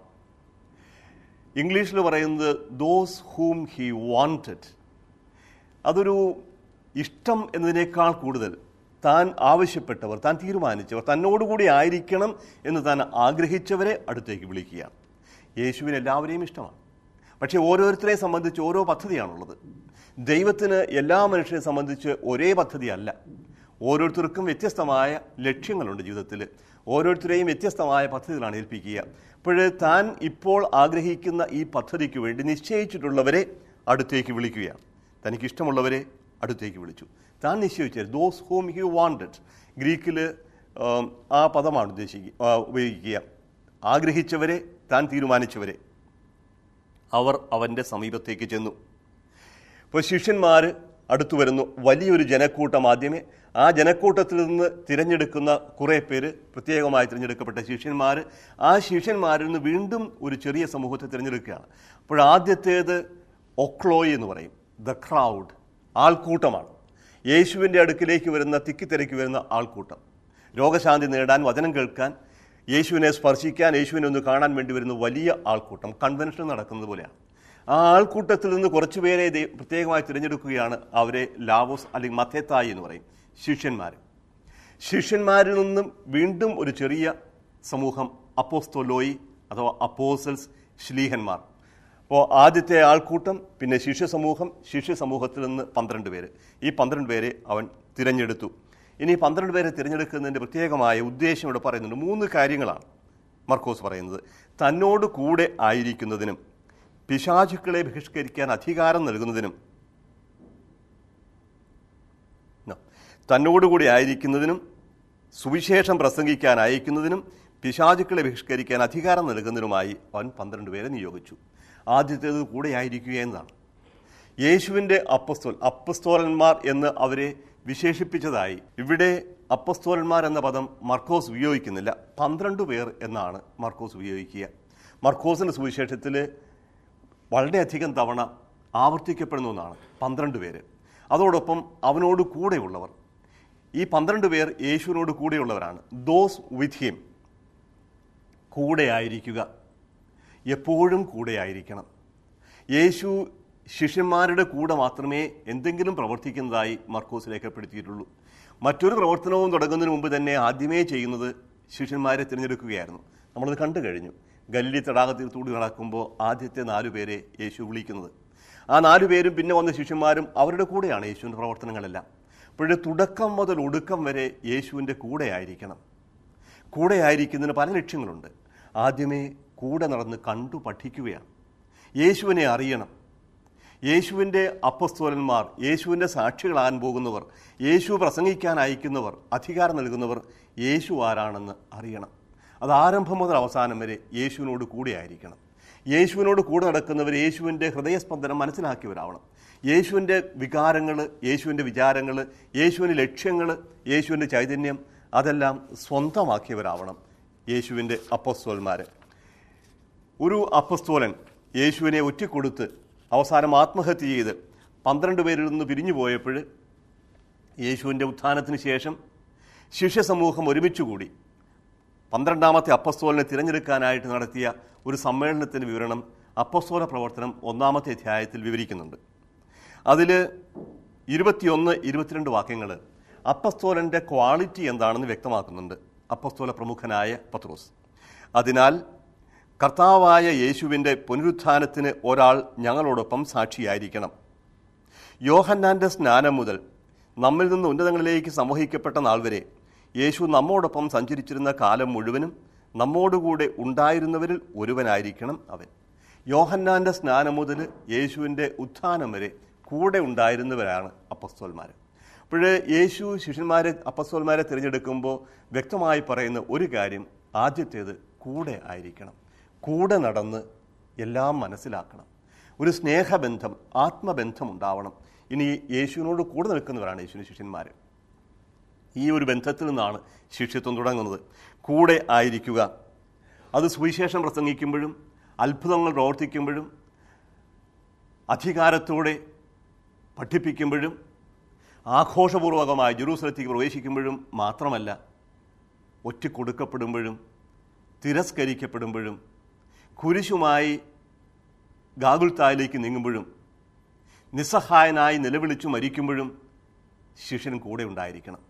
ഇംഗ്ലീഷിൽ പറയുന്നത് ദോസ് ഹൂം ഹി വാണ്ടഡ് അതൊരു ഇഷ്ടം എന്നതിനേക്കാൾ കൂടുതൽ താൻ ആവശ്യപ്പെട്ടവർ താൻ തീരുമാനിച്ചവർ തന്നോടുകൂടി ആയിരിക്കണം എന്ന് താൻ ആഗ്രഹിച്ചവരെ അടുത്തേക്ക് വിളിക്കുകയാണ് യേശുവിന് എല്ലാവരെയും ഇഷ്ടമാണ് പക്ഷേ ഓരോരുത്തരെ സംബന്ധിച്ച് ഓരോ പദ്ധതിയാണുള്ളത് ദൈവത്തിന് എല്ലാ മനുഷ്യരെ സംബന്ധിച്ച് ഒരേ പദ്ധതിയല്ല ഓരോരുത്തർക്കും വ്യത്യസ്തമായ ലക്ഷ്യങ്ങളുണ്ട് ജീവിതത്തിൽ ഓരോരുത്തരെയും വ്യത്യസ്തമായ പദ്ധതികളാണ് ഏൽപ്പിക്കുക അപ്പോൾ താൻ ഇപ്പോൾ ആഗ്രഹിക്കുന്ന ഈ പദ്ധതിക്ക് വേണ്ടി നിശ്ചയിച്ചിട്ടുള്ളവരെ അടുത്തേക്ക് വിളിക്കുകയാണ് തനിക്ക് ഇഷ്ടമുള്ളവരെ അടുത്തേക്ക് വിളിച്ചു താൻ നിശ്ചയിച്ചത് ദോസ് ഹോം ഹി വാണ്ടഡ് ഗ്രീക്കിൽ ആ പദമാണ് ഉദ്ദേശിക്കുക ആ, ഉപയോഗിക്കുക ആഗ്രഹിച്ചവരെ താൻ തീരുമാനിച്ചവരെ അവർ അവൻ്റെ സമീപത്തേക്ക് ചെന്നു ഇപ്പോൾ ശിഷ്യന്മാർ അടുത്തു വരുന്നു വലിയൊരു ജനക്കൂട്ടം ആദ്യമേ ആ ജനക്കൂട്ടത്തിൽ നിന്ന് തിരഞ്ഞെടുക്കുന്ന കുറേ പേര് പ്രത്യേകമായി തിരഞ്ഞെടുക്കപ്പെട്ട ശിഷ്യന്മാർ ആ ശിഷ്യന്മാരിൽ നിന്ന് വീണ്ടും ഒരു ചെറിയ സമൂഹത്തെ തിരഞ്ഞെടുക്കുകയാണ് അപ്പോൾ ആദ്യത്തേത് ഒക്ലോയ് എന്ന് പറയും ദ ക്രൗഡ് ആൾക്കൂട്ടമാണ് യേശുവിൻ്റെ അടുക്കിലേക്ക് വരുന്ന തിക്കിത്തിരക്കി വരുന്ന ആൾക്കൂട്ടം രോഗശാന്തി നേടാൻ വചനം കേൾക്കാൻ യേശുവിനെ സ്പർശിക്കാൻ യേശുവിനെ ഒന്ന് കാണാൻ വേണ്ടി വരുന്ന വലിയ ആൾക്കൂട്ടം കൺവെൻഷൻ നടക്കുന്നത് പോലെയാണ് ആ ആൾക്കൂട്ടത്തിൽ നിന്ന് കുറച്ചുപേരെ ദൈ- പ്രത്യേകമായി തിരഞ്ഞെടുക്കുകയാണ് അവരെ ലാവോസ് അല്ലെങ്കിൽ മത്തേത്തായി എന്ന് പറയും ശിഷ്യന്മാർ ശിഷ്യന്മാരിൽ നിന്നും വീണ്ടും ഒരു ചെറിയ സമൂഹം അപ്പോസ്തോലോയി അഥവാ അപ്പോസൽസ് ശ്ലീഹന്മാർ അപ്പോൾ ആദ്യത്തെ ആൾക്കൂട്ടം പിന്നെ ശിഷ്യ സമൂഹം ശിഷ്യ സമൂഹത്തിൽ നിന്ന് പന്ത്രണ്ട് പേര് ഈ പന്ത്രണ്ട് പേരെ അവൻ തിരഞ്ഞെടുത്തു ഇനി ഈ പന്ത്രണ്ട് പേരെ തിരഞ്ഞെടുക്കുന്നതിൻ്റെ പ്രത്യേകമായ ഉദ്ദേശം ഇവിടെ പറയുന്നുണ്ട് മൂന്ന് കാര്യങ്ങളാണ് മർക്കോസ് പറയുന്നത് തന്നോട് കൂടെ ആയിരിക്കുന്നതിനും പിശാചുക്കളെ ബഹിഷ്കരിക്കാൻ അധികാരം നൽകുന്നതിനും No. തന്നോടുകൂടി ആയിരിക്കുന്നതിനും സുവിശേഷം പ്രസംഗിക്കാൻ അയക്കുന്നതിനും പിശാചുക്കളെ ബഹിഷ്കരിക്കാൻ അധികാരം നൽകുന്നതിനുമായി അവൻ പന്ത്രണ്ട് പേരെ നിയോഗിച്ചു ആദ്യത്തേത് കൂടെ ആയിരിക്കുക എന്നതാണ് യേശുവിൻ്റെ അപ്പസ്തോൽ അപ്പസ്തോലന്മാർ എന്ന് അവരെ വിശേഷിപ്പിച്ചതായി ഇവിടെ അപ്പസ്തോലന്മാർ എന്ന പദം മർക്കോസ് ഉപയോഗിക്കുന്നില്ല പന്ത്രണ്ട് പേർ എന്നാണ് മർക്കോസ് ഉപയോഗിക്കുക മർക്കോസിൻ്റെ സുവിശേഷത്തിൽ വളരെയധികം തവണ ആവർത്തിക്കപ്പെടുന്ന ഒന്നാണ് പന്ത്രണ്ട് പേര് അതോടൊപ്പം അവനോട് കൂടെയുള്ളവർ ഈ പന്ത്രണ്ട് പേർ യേശുവിനോട് കൂടെയുള്ളവരാണ് ദോസ് വിത്ത് ഹിം കൂടെ ആയിരിക്കുക എപ്പോഴും കൂടെ ആയിരിക്കണം യേശു ശിഷ്യന്മാരുടെ കൂടെ മാത്രമേ എന്തെങ്കിലും പ്രവർത്തിക്കുന്നതായി മർക്കോസ് രേഖപ്പെടുത്തിയിട്ടുള്ളൂ മറ്റൊരു പ്രവർത്തനവും തുടങ്ങുന്നതിന് മുമ്പ് തന്നെ ആദ്യമേ ചെയ്യുന്നത് ശിഷ്യന്മാരെ തിരഞ്ഞെടുക്കുകയായിരുന്നു നമ്മളത് കണ്ടു കഴിഞ്ഞു ഗല്ലി തടാകത്തിൽ തൂടി നടക്കുമ്പോൾ ആദ്യത്തെ നാലു പേരെ യേശു വിളിക്കുന്നത് ആ നാലു പേരും പിന്നെ വന്ന ശിഷ്യന്മാരും അവരുടെ കൂടെയാണ് യേശുവിൻ്റെ പ്രവർത്തനങ്ങളെല്ലാം അപ്പോഴേ തുടക്കം മുതൽ ഒടുക്കം വരെ യേശുവിൻ്റെ കൂടെ ആയിരിക്കണം കൂടെ ആയിരിക്കുന്നതിന് പല ലക്ഷ്യങ്ങളുണ്ട് ആദ്യമേ കൂടെ നടന്ന് കണ്ടു പഠിക്കുകയാണ് യേശുവിനെ അറിയണം യേശുവിൻ്റെ അപ്പസ്തോലന്മാർ യേശുവിൻ്റെ സാക്ഷികളാകാൻ പോകുന്നവർ യേശു പ്രസംഗിക്കാൻ അയക്കുന്നവർ അധികാരം നൽകുന്നവർ യേശു ആരാണെന്ന് അറിയണം അത് ആരംഭം മുതൽ അവസാനം വരെ യേശുവിനോട് കൂടെ ആയിരിക്കണം യേശുവിനോട് കൂടെ നടക്കുന്നവർ യേശുവിൻ്റെ ഹൃദയസ്പന്ദനം മനസ്സിലാക്കിയവരാവണം യേശുവിൻ്റെ വികാരങ്ങൾ യേശുവിൻ്റെ വിചാരങ്ങൾ യേശുവിൻ്റെ ലക്ഷ്യങ്ങൾ യേശുവിൻ്റെ ചൈതന്യം അതെല്ലാം സ്വന്തമാക്കിയവരാവണം യേശുവിൻ്റെ അപ്പസ്തോന്മാർ ഒരു അപ്പസ്തോലൻ യേശുവിനെ ഒറ്റിക്കൊടുത്ത് അവസാനം ആത്മഹത്യ ചെയ്ത് പന്ത്രണ്ട് പേരിൽ നിന്ന് പിരിഞ്ഞു പോയപ്പോൾ യേശുവിൻ്റെ ഉത്ഥാനത്തിന് ശേഷം ശിഷ്യസമൂഹം ഒരുമിച്ചുകൂടി പന്ത്രണ്ടാമത്തെ അപ്പസ്തോലിനെ തിരഞ്ഞെടുക്കാനായിട്ട് നടത്തിയ ഒരു സമ്മേളനത്തിൻ്റെ വിവരണം അപ്പസ്തോല പ്രവർത്തനം ഒന്നാമത്തെ അധ്യായത്തിൽ വിവരിക്കുന്നുണ്ട് അതിൽ ഇരുപത്തിയൊന്ന് ഇരുപത്തിരണ്ട് വാക്യങ്ങൾ അപ്പസ്തോലൻ്റെ ക്വാളിറ്റി എന്താണെന്ന് വ്യക്തമാക്കുന്നുണ്ട് അപ്പസ്തോല പ്രമുഖനായ പത്രോസ് അതിനാൽ കർത്താവായ യേശുവിൻ്റെ പുനരുത്ഥാനത്തിന് ഒരാൾ ഞങ്ങളോടൊപ്പം സാക്ഷിയായിരിക്കണം യോഹന്നാൻ്റെ സ്നാനം മുതൽ നമ്മിൽ നിന്ന് ഉന്നതങ്ങളിലേക്ക് സമൂഹിക്കപ്പെട്ട നാൾ വരെ യേശു നമ്മോടൊപ്പം സഞ്ചരിച്ചിരുന്ന കാലം മുഴുവനും നമ്മോടുകൂടെ ഉണ്ടായിരുന്നവരിൽ ഒരുവനായിരിക്കണം അവൻ യോഹന്നാൻ്റെ സ്നാനം മുതൽ യേശുവിൻ്റെ ഉത്ഥാനം വരെ കൂടെ ഉണ്ടായിരുന്നവരാണ് അപ്പസ്തോന്മാർ അപ്പോഴേ യേശു ശിഷ്യന്മാരെ അപ്പസ്തോന്മാരെ തിരഞ്ഞെടുക്കുമ്പോൾ വ്യക്തമായി പറയുന്ന ഒരു കാര്യം ആദ്യത്തേത് കൂടെ ആയിരിക്കണം കൂടെ നടന്ന് എല്ലാം മനസ്സിലാക്കണം ഒരു സ്നേഹബന്ധം ആത്മബന്ധം ഉണ്ടാവണം ഇനി യേശുവിനോട് കൂടെ നിൽക്കുന്നവരാണ് യേശുവിന് ശിഷ്യന്മാർ ഈ ഒരു ബന്ധത്തിൽ നിന്നാണ് ശിഷ്യത്വം തുടങ്ങുന്നത് കൂടെ ആയിരിക്കുക അത് സുവിശേഷം പ്രസംഗിക്കുമ്പോഴും അത്ഭുതങ്ങൾ പ്രവർത്തിക്കുമ്പോഴും അധികാരത്തോടെ പഠിപ്പിക്കുമ്പോഴും ആഘോഷപൂർവകമായി ജെറൂസലത്തേക്ക് പ്രവേശിക്കുമ്പോഴും മാത്രമല്ല ഒറ്റിക്കൊടുക്കപ്പെടുമ്പോഴും തിരസ്കരിക്കപ്പെടുമ്പോഴും കുരിശുമായി ഗാഗുൽത്തായിലേക്ക് നീങ്ങുമ്പോഴും നിസ്സഹായനായി നിലവിളിച്ചു മരിക്കുമ്പോഴും ശിഷ്യൻ കൂടെ ഉണ്ടായിരിക്കണം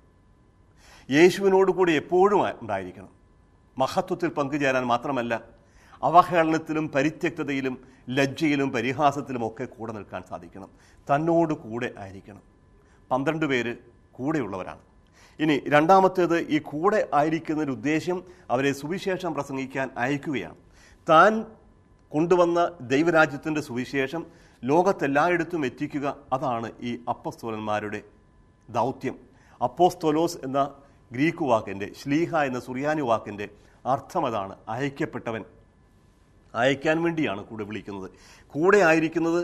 യേശുവിനോട് കൂടി എപ്പോഴും ഉണ്ടായിരിക്കണം മഹത്വത്തിൽ പങ്കുചേരാൻ മാത്രമല്ല അവഹേളനത്തിലും പരിത്യക്തതയിലും ലജ്ജയിലും പരിഹാസത്തിലും ഒക്കെ കൂടെ നിൽക്കാൻ സാധിക്കണം തന്നോട് കൂടെ ആയിരിക്കണം പന്ത്രണ്ട് പേര് കൂടെയുള്ളവരാണ് ഇനി രണ്ടാമത്തേത് ഈ കൂടെ ആയിരിക്കുന്നതിന് ഉദ്ദേശം അവരെ സുവിശേഷം പ്രസംഗിക്കാൻ അയക്കുകയാണ് താൻ കൊണ്ടുവന്ന ദൈവരാജ്യത്തിൻ്റെ സുവിശേഷം ലോകത്തെല്ലായിടത്തും എത്തിക്കുക അതാണ് ഈ അപ്പസ്തോലന്മാരുടെ ദൗത്യം അപ്പോസ്തോലോസ് എന്ന ഗ്രീക്ക് വാക്കിൻ്റെ ശ്ലീഹ എന്ന സുറിയാനി വാക്കിൻ്റെ അർത്ഥം അതാണ് അയക്കപ്പെട്ടവൻ അയക്കാൻ വേണ്ടിയാണ് കൂടെ വിളിക്കുന്നത് കൂടെ ആയിരിക്കുന്നത്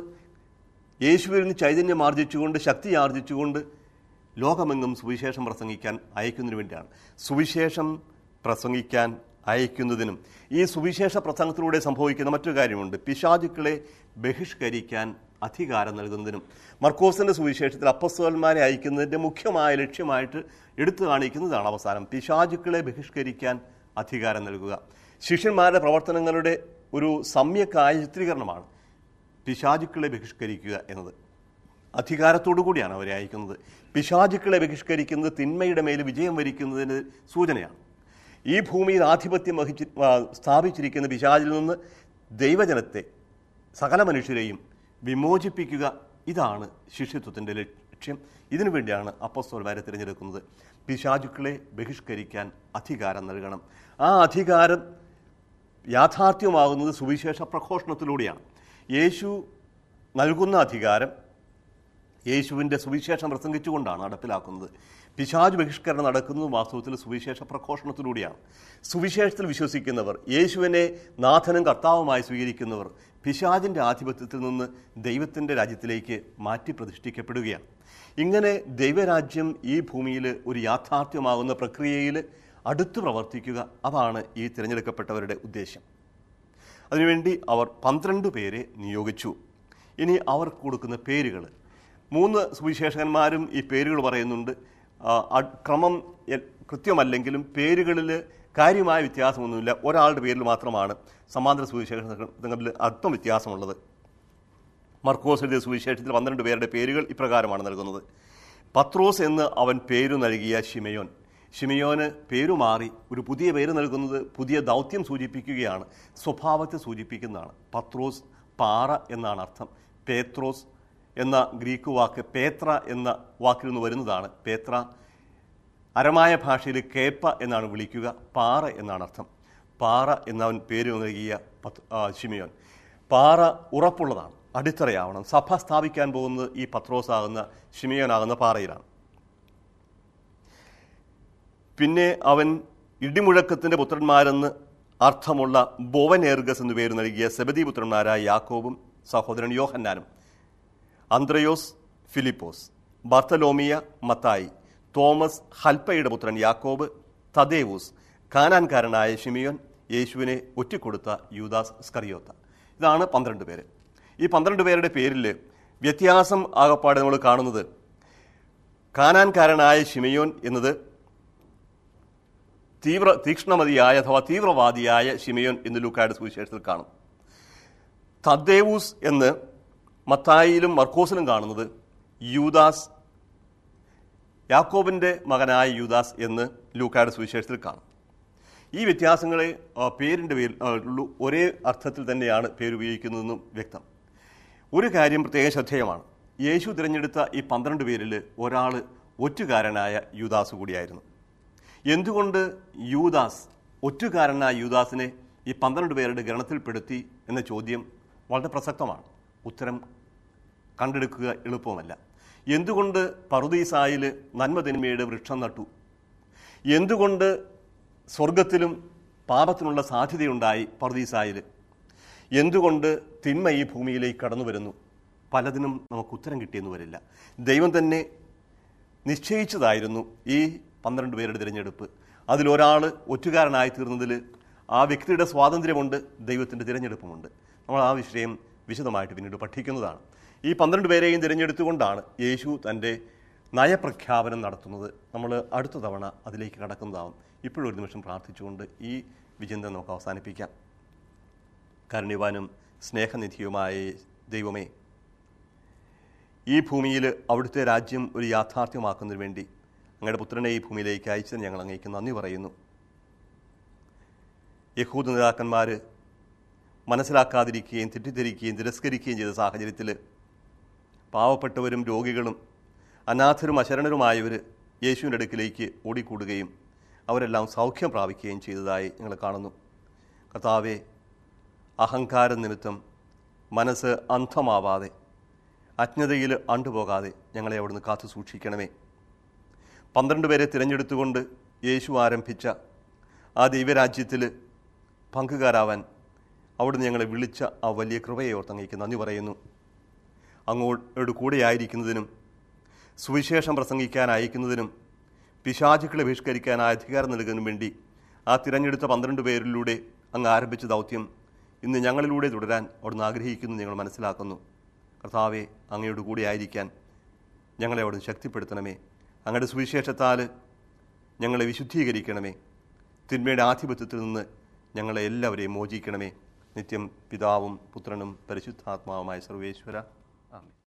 യേശുവിൽ നിന്ന് ചൈതന്യം ആർജിച്ചുകൊണ്ട് ശക്തി ആർജിച്ചുകൊണ്ട് ലോകമെങ്ങും സുവിശേഷം പ്രസംഗിക്കാൻ അയക്കുന്നതിന് വേണ്ടിയാണ് സുവിശേഷം പ്രസംഗിക്കാൻ അയക്കുന്നതിനും ഈ സുവിശേഷ പ്രസംഗത്തിലൂടെ സംഭവിക്കുന്ന മറ്റൊരു കാര്യമുണ്ട് പിശാചുക്കളെ ബഹിഷ്കരിക്കാൻ അധികാരം നൽകുന്നതിനും മർക്കോസിന്റെ സുവിശേഷത്തിൽ അപ്പസ്തോന്മാരെ അയക്കുന്നതിൻ്റെ മുഖ്യമായ ലക്ഷ്യമായിട്ട് എടുത്തു കാണിക്കുന്നതാണ് അവസാനം പിശാചുക്കളെ ബഹിഷ്കരിക്കാൻ അധികാരം നൽകുക ശിഷ്യന്മാരുടെ പ്രവർത്തനങ്ങളുടെ ഒരു സമ്യക്കായ ചിത്രീകരണമാണ് പിശാചുക്കളെ ബഹിഷ്കരിക്കുക എന്നത് അധികാരത്തോടു കൂടിയാണ് അവരെ അയക്കുന്നത് പിശാചുക്കളെ ബഹിഷ്കരിക്കുന്നത് തിന്മയുടെ മേൽ വിജയം വരിക്കുന്നതിന് സൂചനയാണ് ഈ ഭൂമിയിൽ ആധിപത്യം വഹിച്ച് ആ, സ്ഥാപിച്ചിരിക്കുന്ന പിശാചിൽ നിന്ന് ദൈവജനത്തെ സകല മനുഷ്യരെയും വിമോചിപ്പിക്കുക ഇതാണ് ശിഷ്യത്വത്തിൻ്റെ ലക്ഷ്യം ഇതിനു വേണ്ടിയാണ് അപ്പസ്തോൽമാരെ തിരഞ്ഞെടുക്കുന്നത് പിശാചുക്കളെ ബഹിഷ്കരിക്കാൻ അധികാരം നൽകണം ആ അധികാരം യാഥാർത്ഥ്യമാകുന്നത് സുവിശേഷ പ്രഘോഷണത്തിലൂടെയാണ് യേശു നൽകുന്ന അധികാരം യേശുവിൻ്റെ സുവിശേഷം പ്രസംഗിച്ചുകൊണ്ടാണ് നടപ്പിലാക്കുന്നത് പിശാജ് ബഹിഷ്കരണം നടക്കുന്നത് വാസ്തവത്തിൽ സുവിശേഷ പ്രഘോഷണത്തിലൂടെയാണ് സുവിശേഷത്തിൽ വിശ്വസിക്കുന്നവർ യേശുവിനെ നാഥനും കർത്താവുമായി സ്വീകരിക്കുന്നവർ പിശാജിൻ്റെ ആധിപത്യത്തിൽ നിന്ന് ദൈവത്തിൻ്റെ രാജ്യത്തിലേക്ക് മാറ്റി പ്രതിഷ്ഠിക്കപ്പെടുകയാണ് ഇങ്ങനെ ദൈവരാജ്യം ഈ ഭൂമിയിൽ ഒരു യാഥാർത്ഥ്യമാകുന്ന പ്രക്രിയയിൽ അടുത്തു പ്രവർത്തിക്കുക അതാണ് ഈ തിരഞ്ഞെടുക്കപ്പെട്ടവരുടെ ഉദ്ദേശം അതിനുവേണ്ടി അവർ പന്ത്രണ്ട് പേരെ നിയോഗിച്ചു ഇനി അവർക്ക് കൊടുക്കുന്ന പേരുകൾ മൂന്ന് സുവിശേഷകന്മാരും ഈ പേരുകൾ പറയുന്നുണ്ട് ആ, അ- ക്രമം എ- കൃത്യമല്ലെങ്കിലും പേരുകളിൽ കാര്യമായ വ്യത്യാസമൊന്നുമില്ല ഒരാളുടെ പേരിൽ മാത്രമാണ് സമാന്തര സുവിശേഷങ്ങളിൽ അല്പം വ്യത്യാസമുള്ളത് മർക്കോസ് എഴുതിയ സുവിശേഷത്തിൽ പന്ത്രണ്ട് പേരുടെ പേരുകൾ ഇപ്രകാരമാണ് നൽകുന്നത് പത്രോസ് എന്ന് അവൻ പേരു നൽകിയ ഷിമയോൻ ഷിമയോന് പേരു മാറി ഒരു പുതിയ പേര് നൽകുന്നത് പുതിയ ദൗത്യം സൂചിപ്പിക്കുകയാണ് സ്വഭാവത്തെ സൂചിപ്പിക്കുന്നതാണ് പത്രോസ് പാറ എന്നാണ് അർത്ഥം പേത്രോസ് എന്ന ഗ്രീക്ക് വാക്ക് പേത്ര എന്ന വാക്കിൽ നിന്ന് വരുന്നതാണ് പേത്ര അരമായ ഭാഷയിൽ കേപ്പ എന്നാണ് വിളിക്കുക പാറ എന്നാണ് അർത്ഥം പാറ എന്നവൻ പേര് നൽകിയ പത്ത് ആ, ശിമിയോൻ പാറ ഉറപ്പുള്ളതാണ് അടിത്തറയാവണം സഭ സ്ഥാപിക്കാൻ പോകുന്നത് ഈ പത്രോസാകുന്ന ശിമിയോനാകുന്ന പാറയിലാണ് പിന്നെ അവൻ ഇടിമുഴക്കത്തിന്റെ പുത്രന്മാരെന്ന് അർത്ഥമുള്ള ബോവനേർഗസ് എന്നു പേര് നൽകിയ സെബദി പുത്രന്മാരായ യാക്കോബും സഹോദരൻ യോഹന്നാനും അന്ത്രയോസ് ഫിലിപ്പോസ് ബർത്തലോമിയ മത്തായി തോമസ് ഹൽപ്പയുടെ പുത്രൻ യാക്കോബ് തദേവൂസ് കാനാൻകാരനായ ഷിമിയോൻ യേശുവിനെ ഒറ്റിക്കൊടുത്ത യൂദാസ് സ്കറിയോത്ത ഇതാണ് പന്ത്രണ്ട് പേര് ഈ പന്ത്രണ്ട് പേരുടെ പേരിൽ വ്യത്യാസം ആകപ്പാടെ നമ്മൾ കാണുന്നത് കാനാൻകാരനായ ഷിമയോൻ എന്നത് തീവ്ര തീക്ഷ്ണമതിയായ അഥവാ തീവ്രവാദിയായ ഷിമയോൻ എന്ന് ലൂക്കായുടെ സുവിശേഷത്തിൽ കാണും തദ്ദേവൂസ് എന്ന് മത്തായിയിലും മർക്കോസിലും കാണുന്നത് യൂദാസ് യാക്കോബിന്റെ മകനായ യൂദാസ് എന്ന് ലൂക്കായുടെ സുവിശേഷത്തിൽ കാണും ഈ വ്യത്യാസങ്ങളെ ആ, പേരിന്റെ പേരിൽ ആ, ഉള്ളൂ ഒരേ അർത്ഥത്തിൽ തന്നെയാണ് പേരുപയോഗിക്കുന്നതെന്നും വ്യക്തം ഒരു കാര്യം പ്രത്യേക ശ്രദ്ധേയമാണ് യേശു തിരഞ്ഞെടുത്ത ഈ പന്ത്രണ്ട് പേരിൽ ഒരാൾ ഒറ്റുകാരനായ യൂദാസ് കൂടിയായിരുന്നു എന്തുകൊണ്ട് യൂദാസ് ഒറ്റുകാരനായ യൂദാസിനെ ഈ പന്ത്രണ്ട് പേരുടെ ഗണത്തിൽപ്പെടുത്തി എന്ന ചോദ്യം വളരെ പ്രസക്തമാണ് ഉത്തരം കണ്ടെടുക്കുക എളുപ്പമല്ല എന്തുകൊണ്ട് പറുദീസായിൽ നന്മതിന്മയുടെ വൃക്ഷം നട്ടു എന്തുകൊണ്ട് സ്വർഗത്തിലും പാപത്തിനുള്ള സാധ്യതയുണ്ടായി പറുദീസായിൽ എന്തുകൊണ്ട് തിന്മ ഈ ഭൂമിയിലേക്ക് കടന്നു വരുന്നു പലതിനും നമുക്ക് ഉത്തരം കിട്ടിയെന്ന് വരില്ല ദൈവം തന്നെ നിശ്ചയിച്ചതായിരുന്നു ഈ പന്ത്രണ്ട് പേരുടെ തിരഞ്ഞെടുപ്പ് അതിലൊരാൾ ഒറ്റുകാരനായി തീർന്നതിൽ ആ വ്യക്തിയുടെ സ്വാതന്ത്ര്യമുണ്ട് ദൈവത്തിൻ്റെ തിരഞ്ഞെടുപ്പുമുണ്ട് നമ്മൾ ആ വിഷയം വിശദമായിട്ട് പിന്നീട് പഠിക്കുന്നതാണ് ഈ പന്ത്രണ്ട് പേരെയും തിരഞ്ഞെടുത്തുകൊണ്ടാണ് യേശു തൻ്റെ നയപ്രഖ്യാപനം നടത്തുന്നത് നമ്മൾ അടുത്ത തവണ അതിലേക്ക് കടക്കുന്നതാവും ഇപ്പോഴൊരു നിമിഷം പ്രാർത്ഥിച്ചുകൊണ്ട് ഈ വിചിന്തനം നമുക്ക് അവസാനിപ്പിക്കാം കാരുണ്യവാനും സ്നേഹനിധിയുമായ ദൈവമേ ഈ ഭൂമിയിൽ അവിടുത്തെ രാജ്യം ഒരു യാഥാർത്ഥ്യമാക്കുന്നതിന് വേണ്ടി അങ്ങയുടെ പുത്രനെ ഈ ഭൂമിയിലേക്ക് അയച്ചതിന് ഞങ്ങൾ അങ്ങേക്ക് നന്ദി പറയുന്നു യഹൂദ നേതാക്കന്മാർ മനസ്സിലാക്കാതിരിക്കുകയും തെറ്റിദ്ധരിക്കുകയും തിരസ്കരിക്കുകയും ചെയ്ത സാഹചര്യത്തിൽ പാവപ്പെട്ടവരും രോഗികളും അനാഥരും അശരണരുമായവർ യേശുവിൻ്റെ അടുക്കിലേക്ക് ഓടിക്കൂടുകയും അവരെല്ലാം സൗഖ്യം പ്രാപിക്കുകയും ചെയ്തതായി ഞങ്ങൾ കാണുന്നു കർത്താവെ അഹങ്കാര നിമിത്തം മനസ്സ് അന്ധമാവാതെ അജ്ഞതയിൽ അണ്ടുപോകാതെ ഞങ്ങളെ അവിടുന്ന് കാത്തു സൂക്ഷിക്കണമേ പന്ത്രണ്ട് പേരെ തിരഞ്ഞെടുത്തുകൊണ്ട് യേശു ആരംഭിച്ച ആ ദൈവരാജ്യത്തിൽ പങ്കുകാരാവാൻ അവിടുന്ന് ഞങ്ങളെ വിളിച്ച ആ വലിയ കൃപയെ ഓർത്ത് അങ്ങേക്ക് നന്ദി പറയുന്നു അങ്ങോട്ട് കൂടെ ആയിരിക്കുന്നതിനും സുവിശേഷം പ്രസംഗിക്കാൻ അയക്കുന്നതിനും പിശാചുക്കളെ ബഹിഷ്കരിക്കാൻ അധികാരം നൽകുന്നതിനും വേണ്ടി ആ തിരഞ്ഞെടുത്ത പന്ത്രണ്ട് പേരിലൂടെ അങ്ങ് ആരംഭിച്ച ദൗത്യം ഇന്ന് ഞങ്ങളിലൂടെ തുടരാൻ അവിടുന്ന് ആഗ്രഹിക്കുന്നു ഞങ്ങൾ മനസ്സിലാക്കുന്നു കർത്താവെ അങ്ങയോട് കൂടെ ആയിരിക്കാൻ ഞങ്ങളെ അവിടുന്ന് ശക്തിപ്പെടുത്തണമേ അങ്ങയുടെ സുവിശേഷത്താൽ ഞങ്ങളെ വിശുദ്ധീകരിക്കണമേ തിന്മയുടെ ആധിപത്യത്തിൽ നിന്ന് ഞങ്ങളെ എല്ലാവരെയും മോചിക്കണമേ നിത്യം പിതാവും പുത്രനും പരിശുദ്ധാത്മാവുമായ സർവേശ്വര ആമേൻ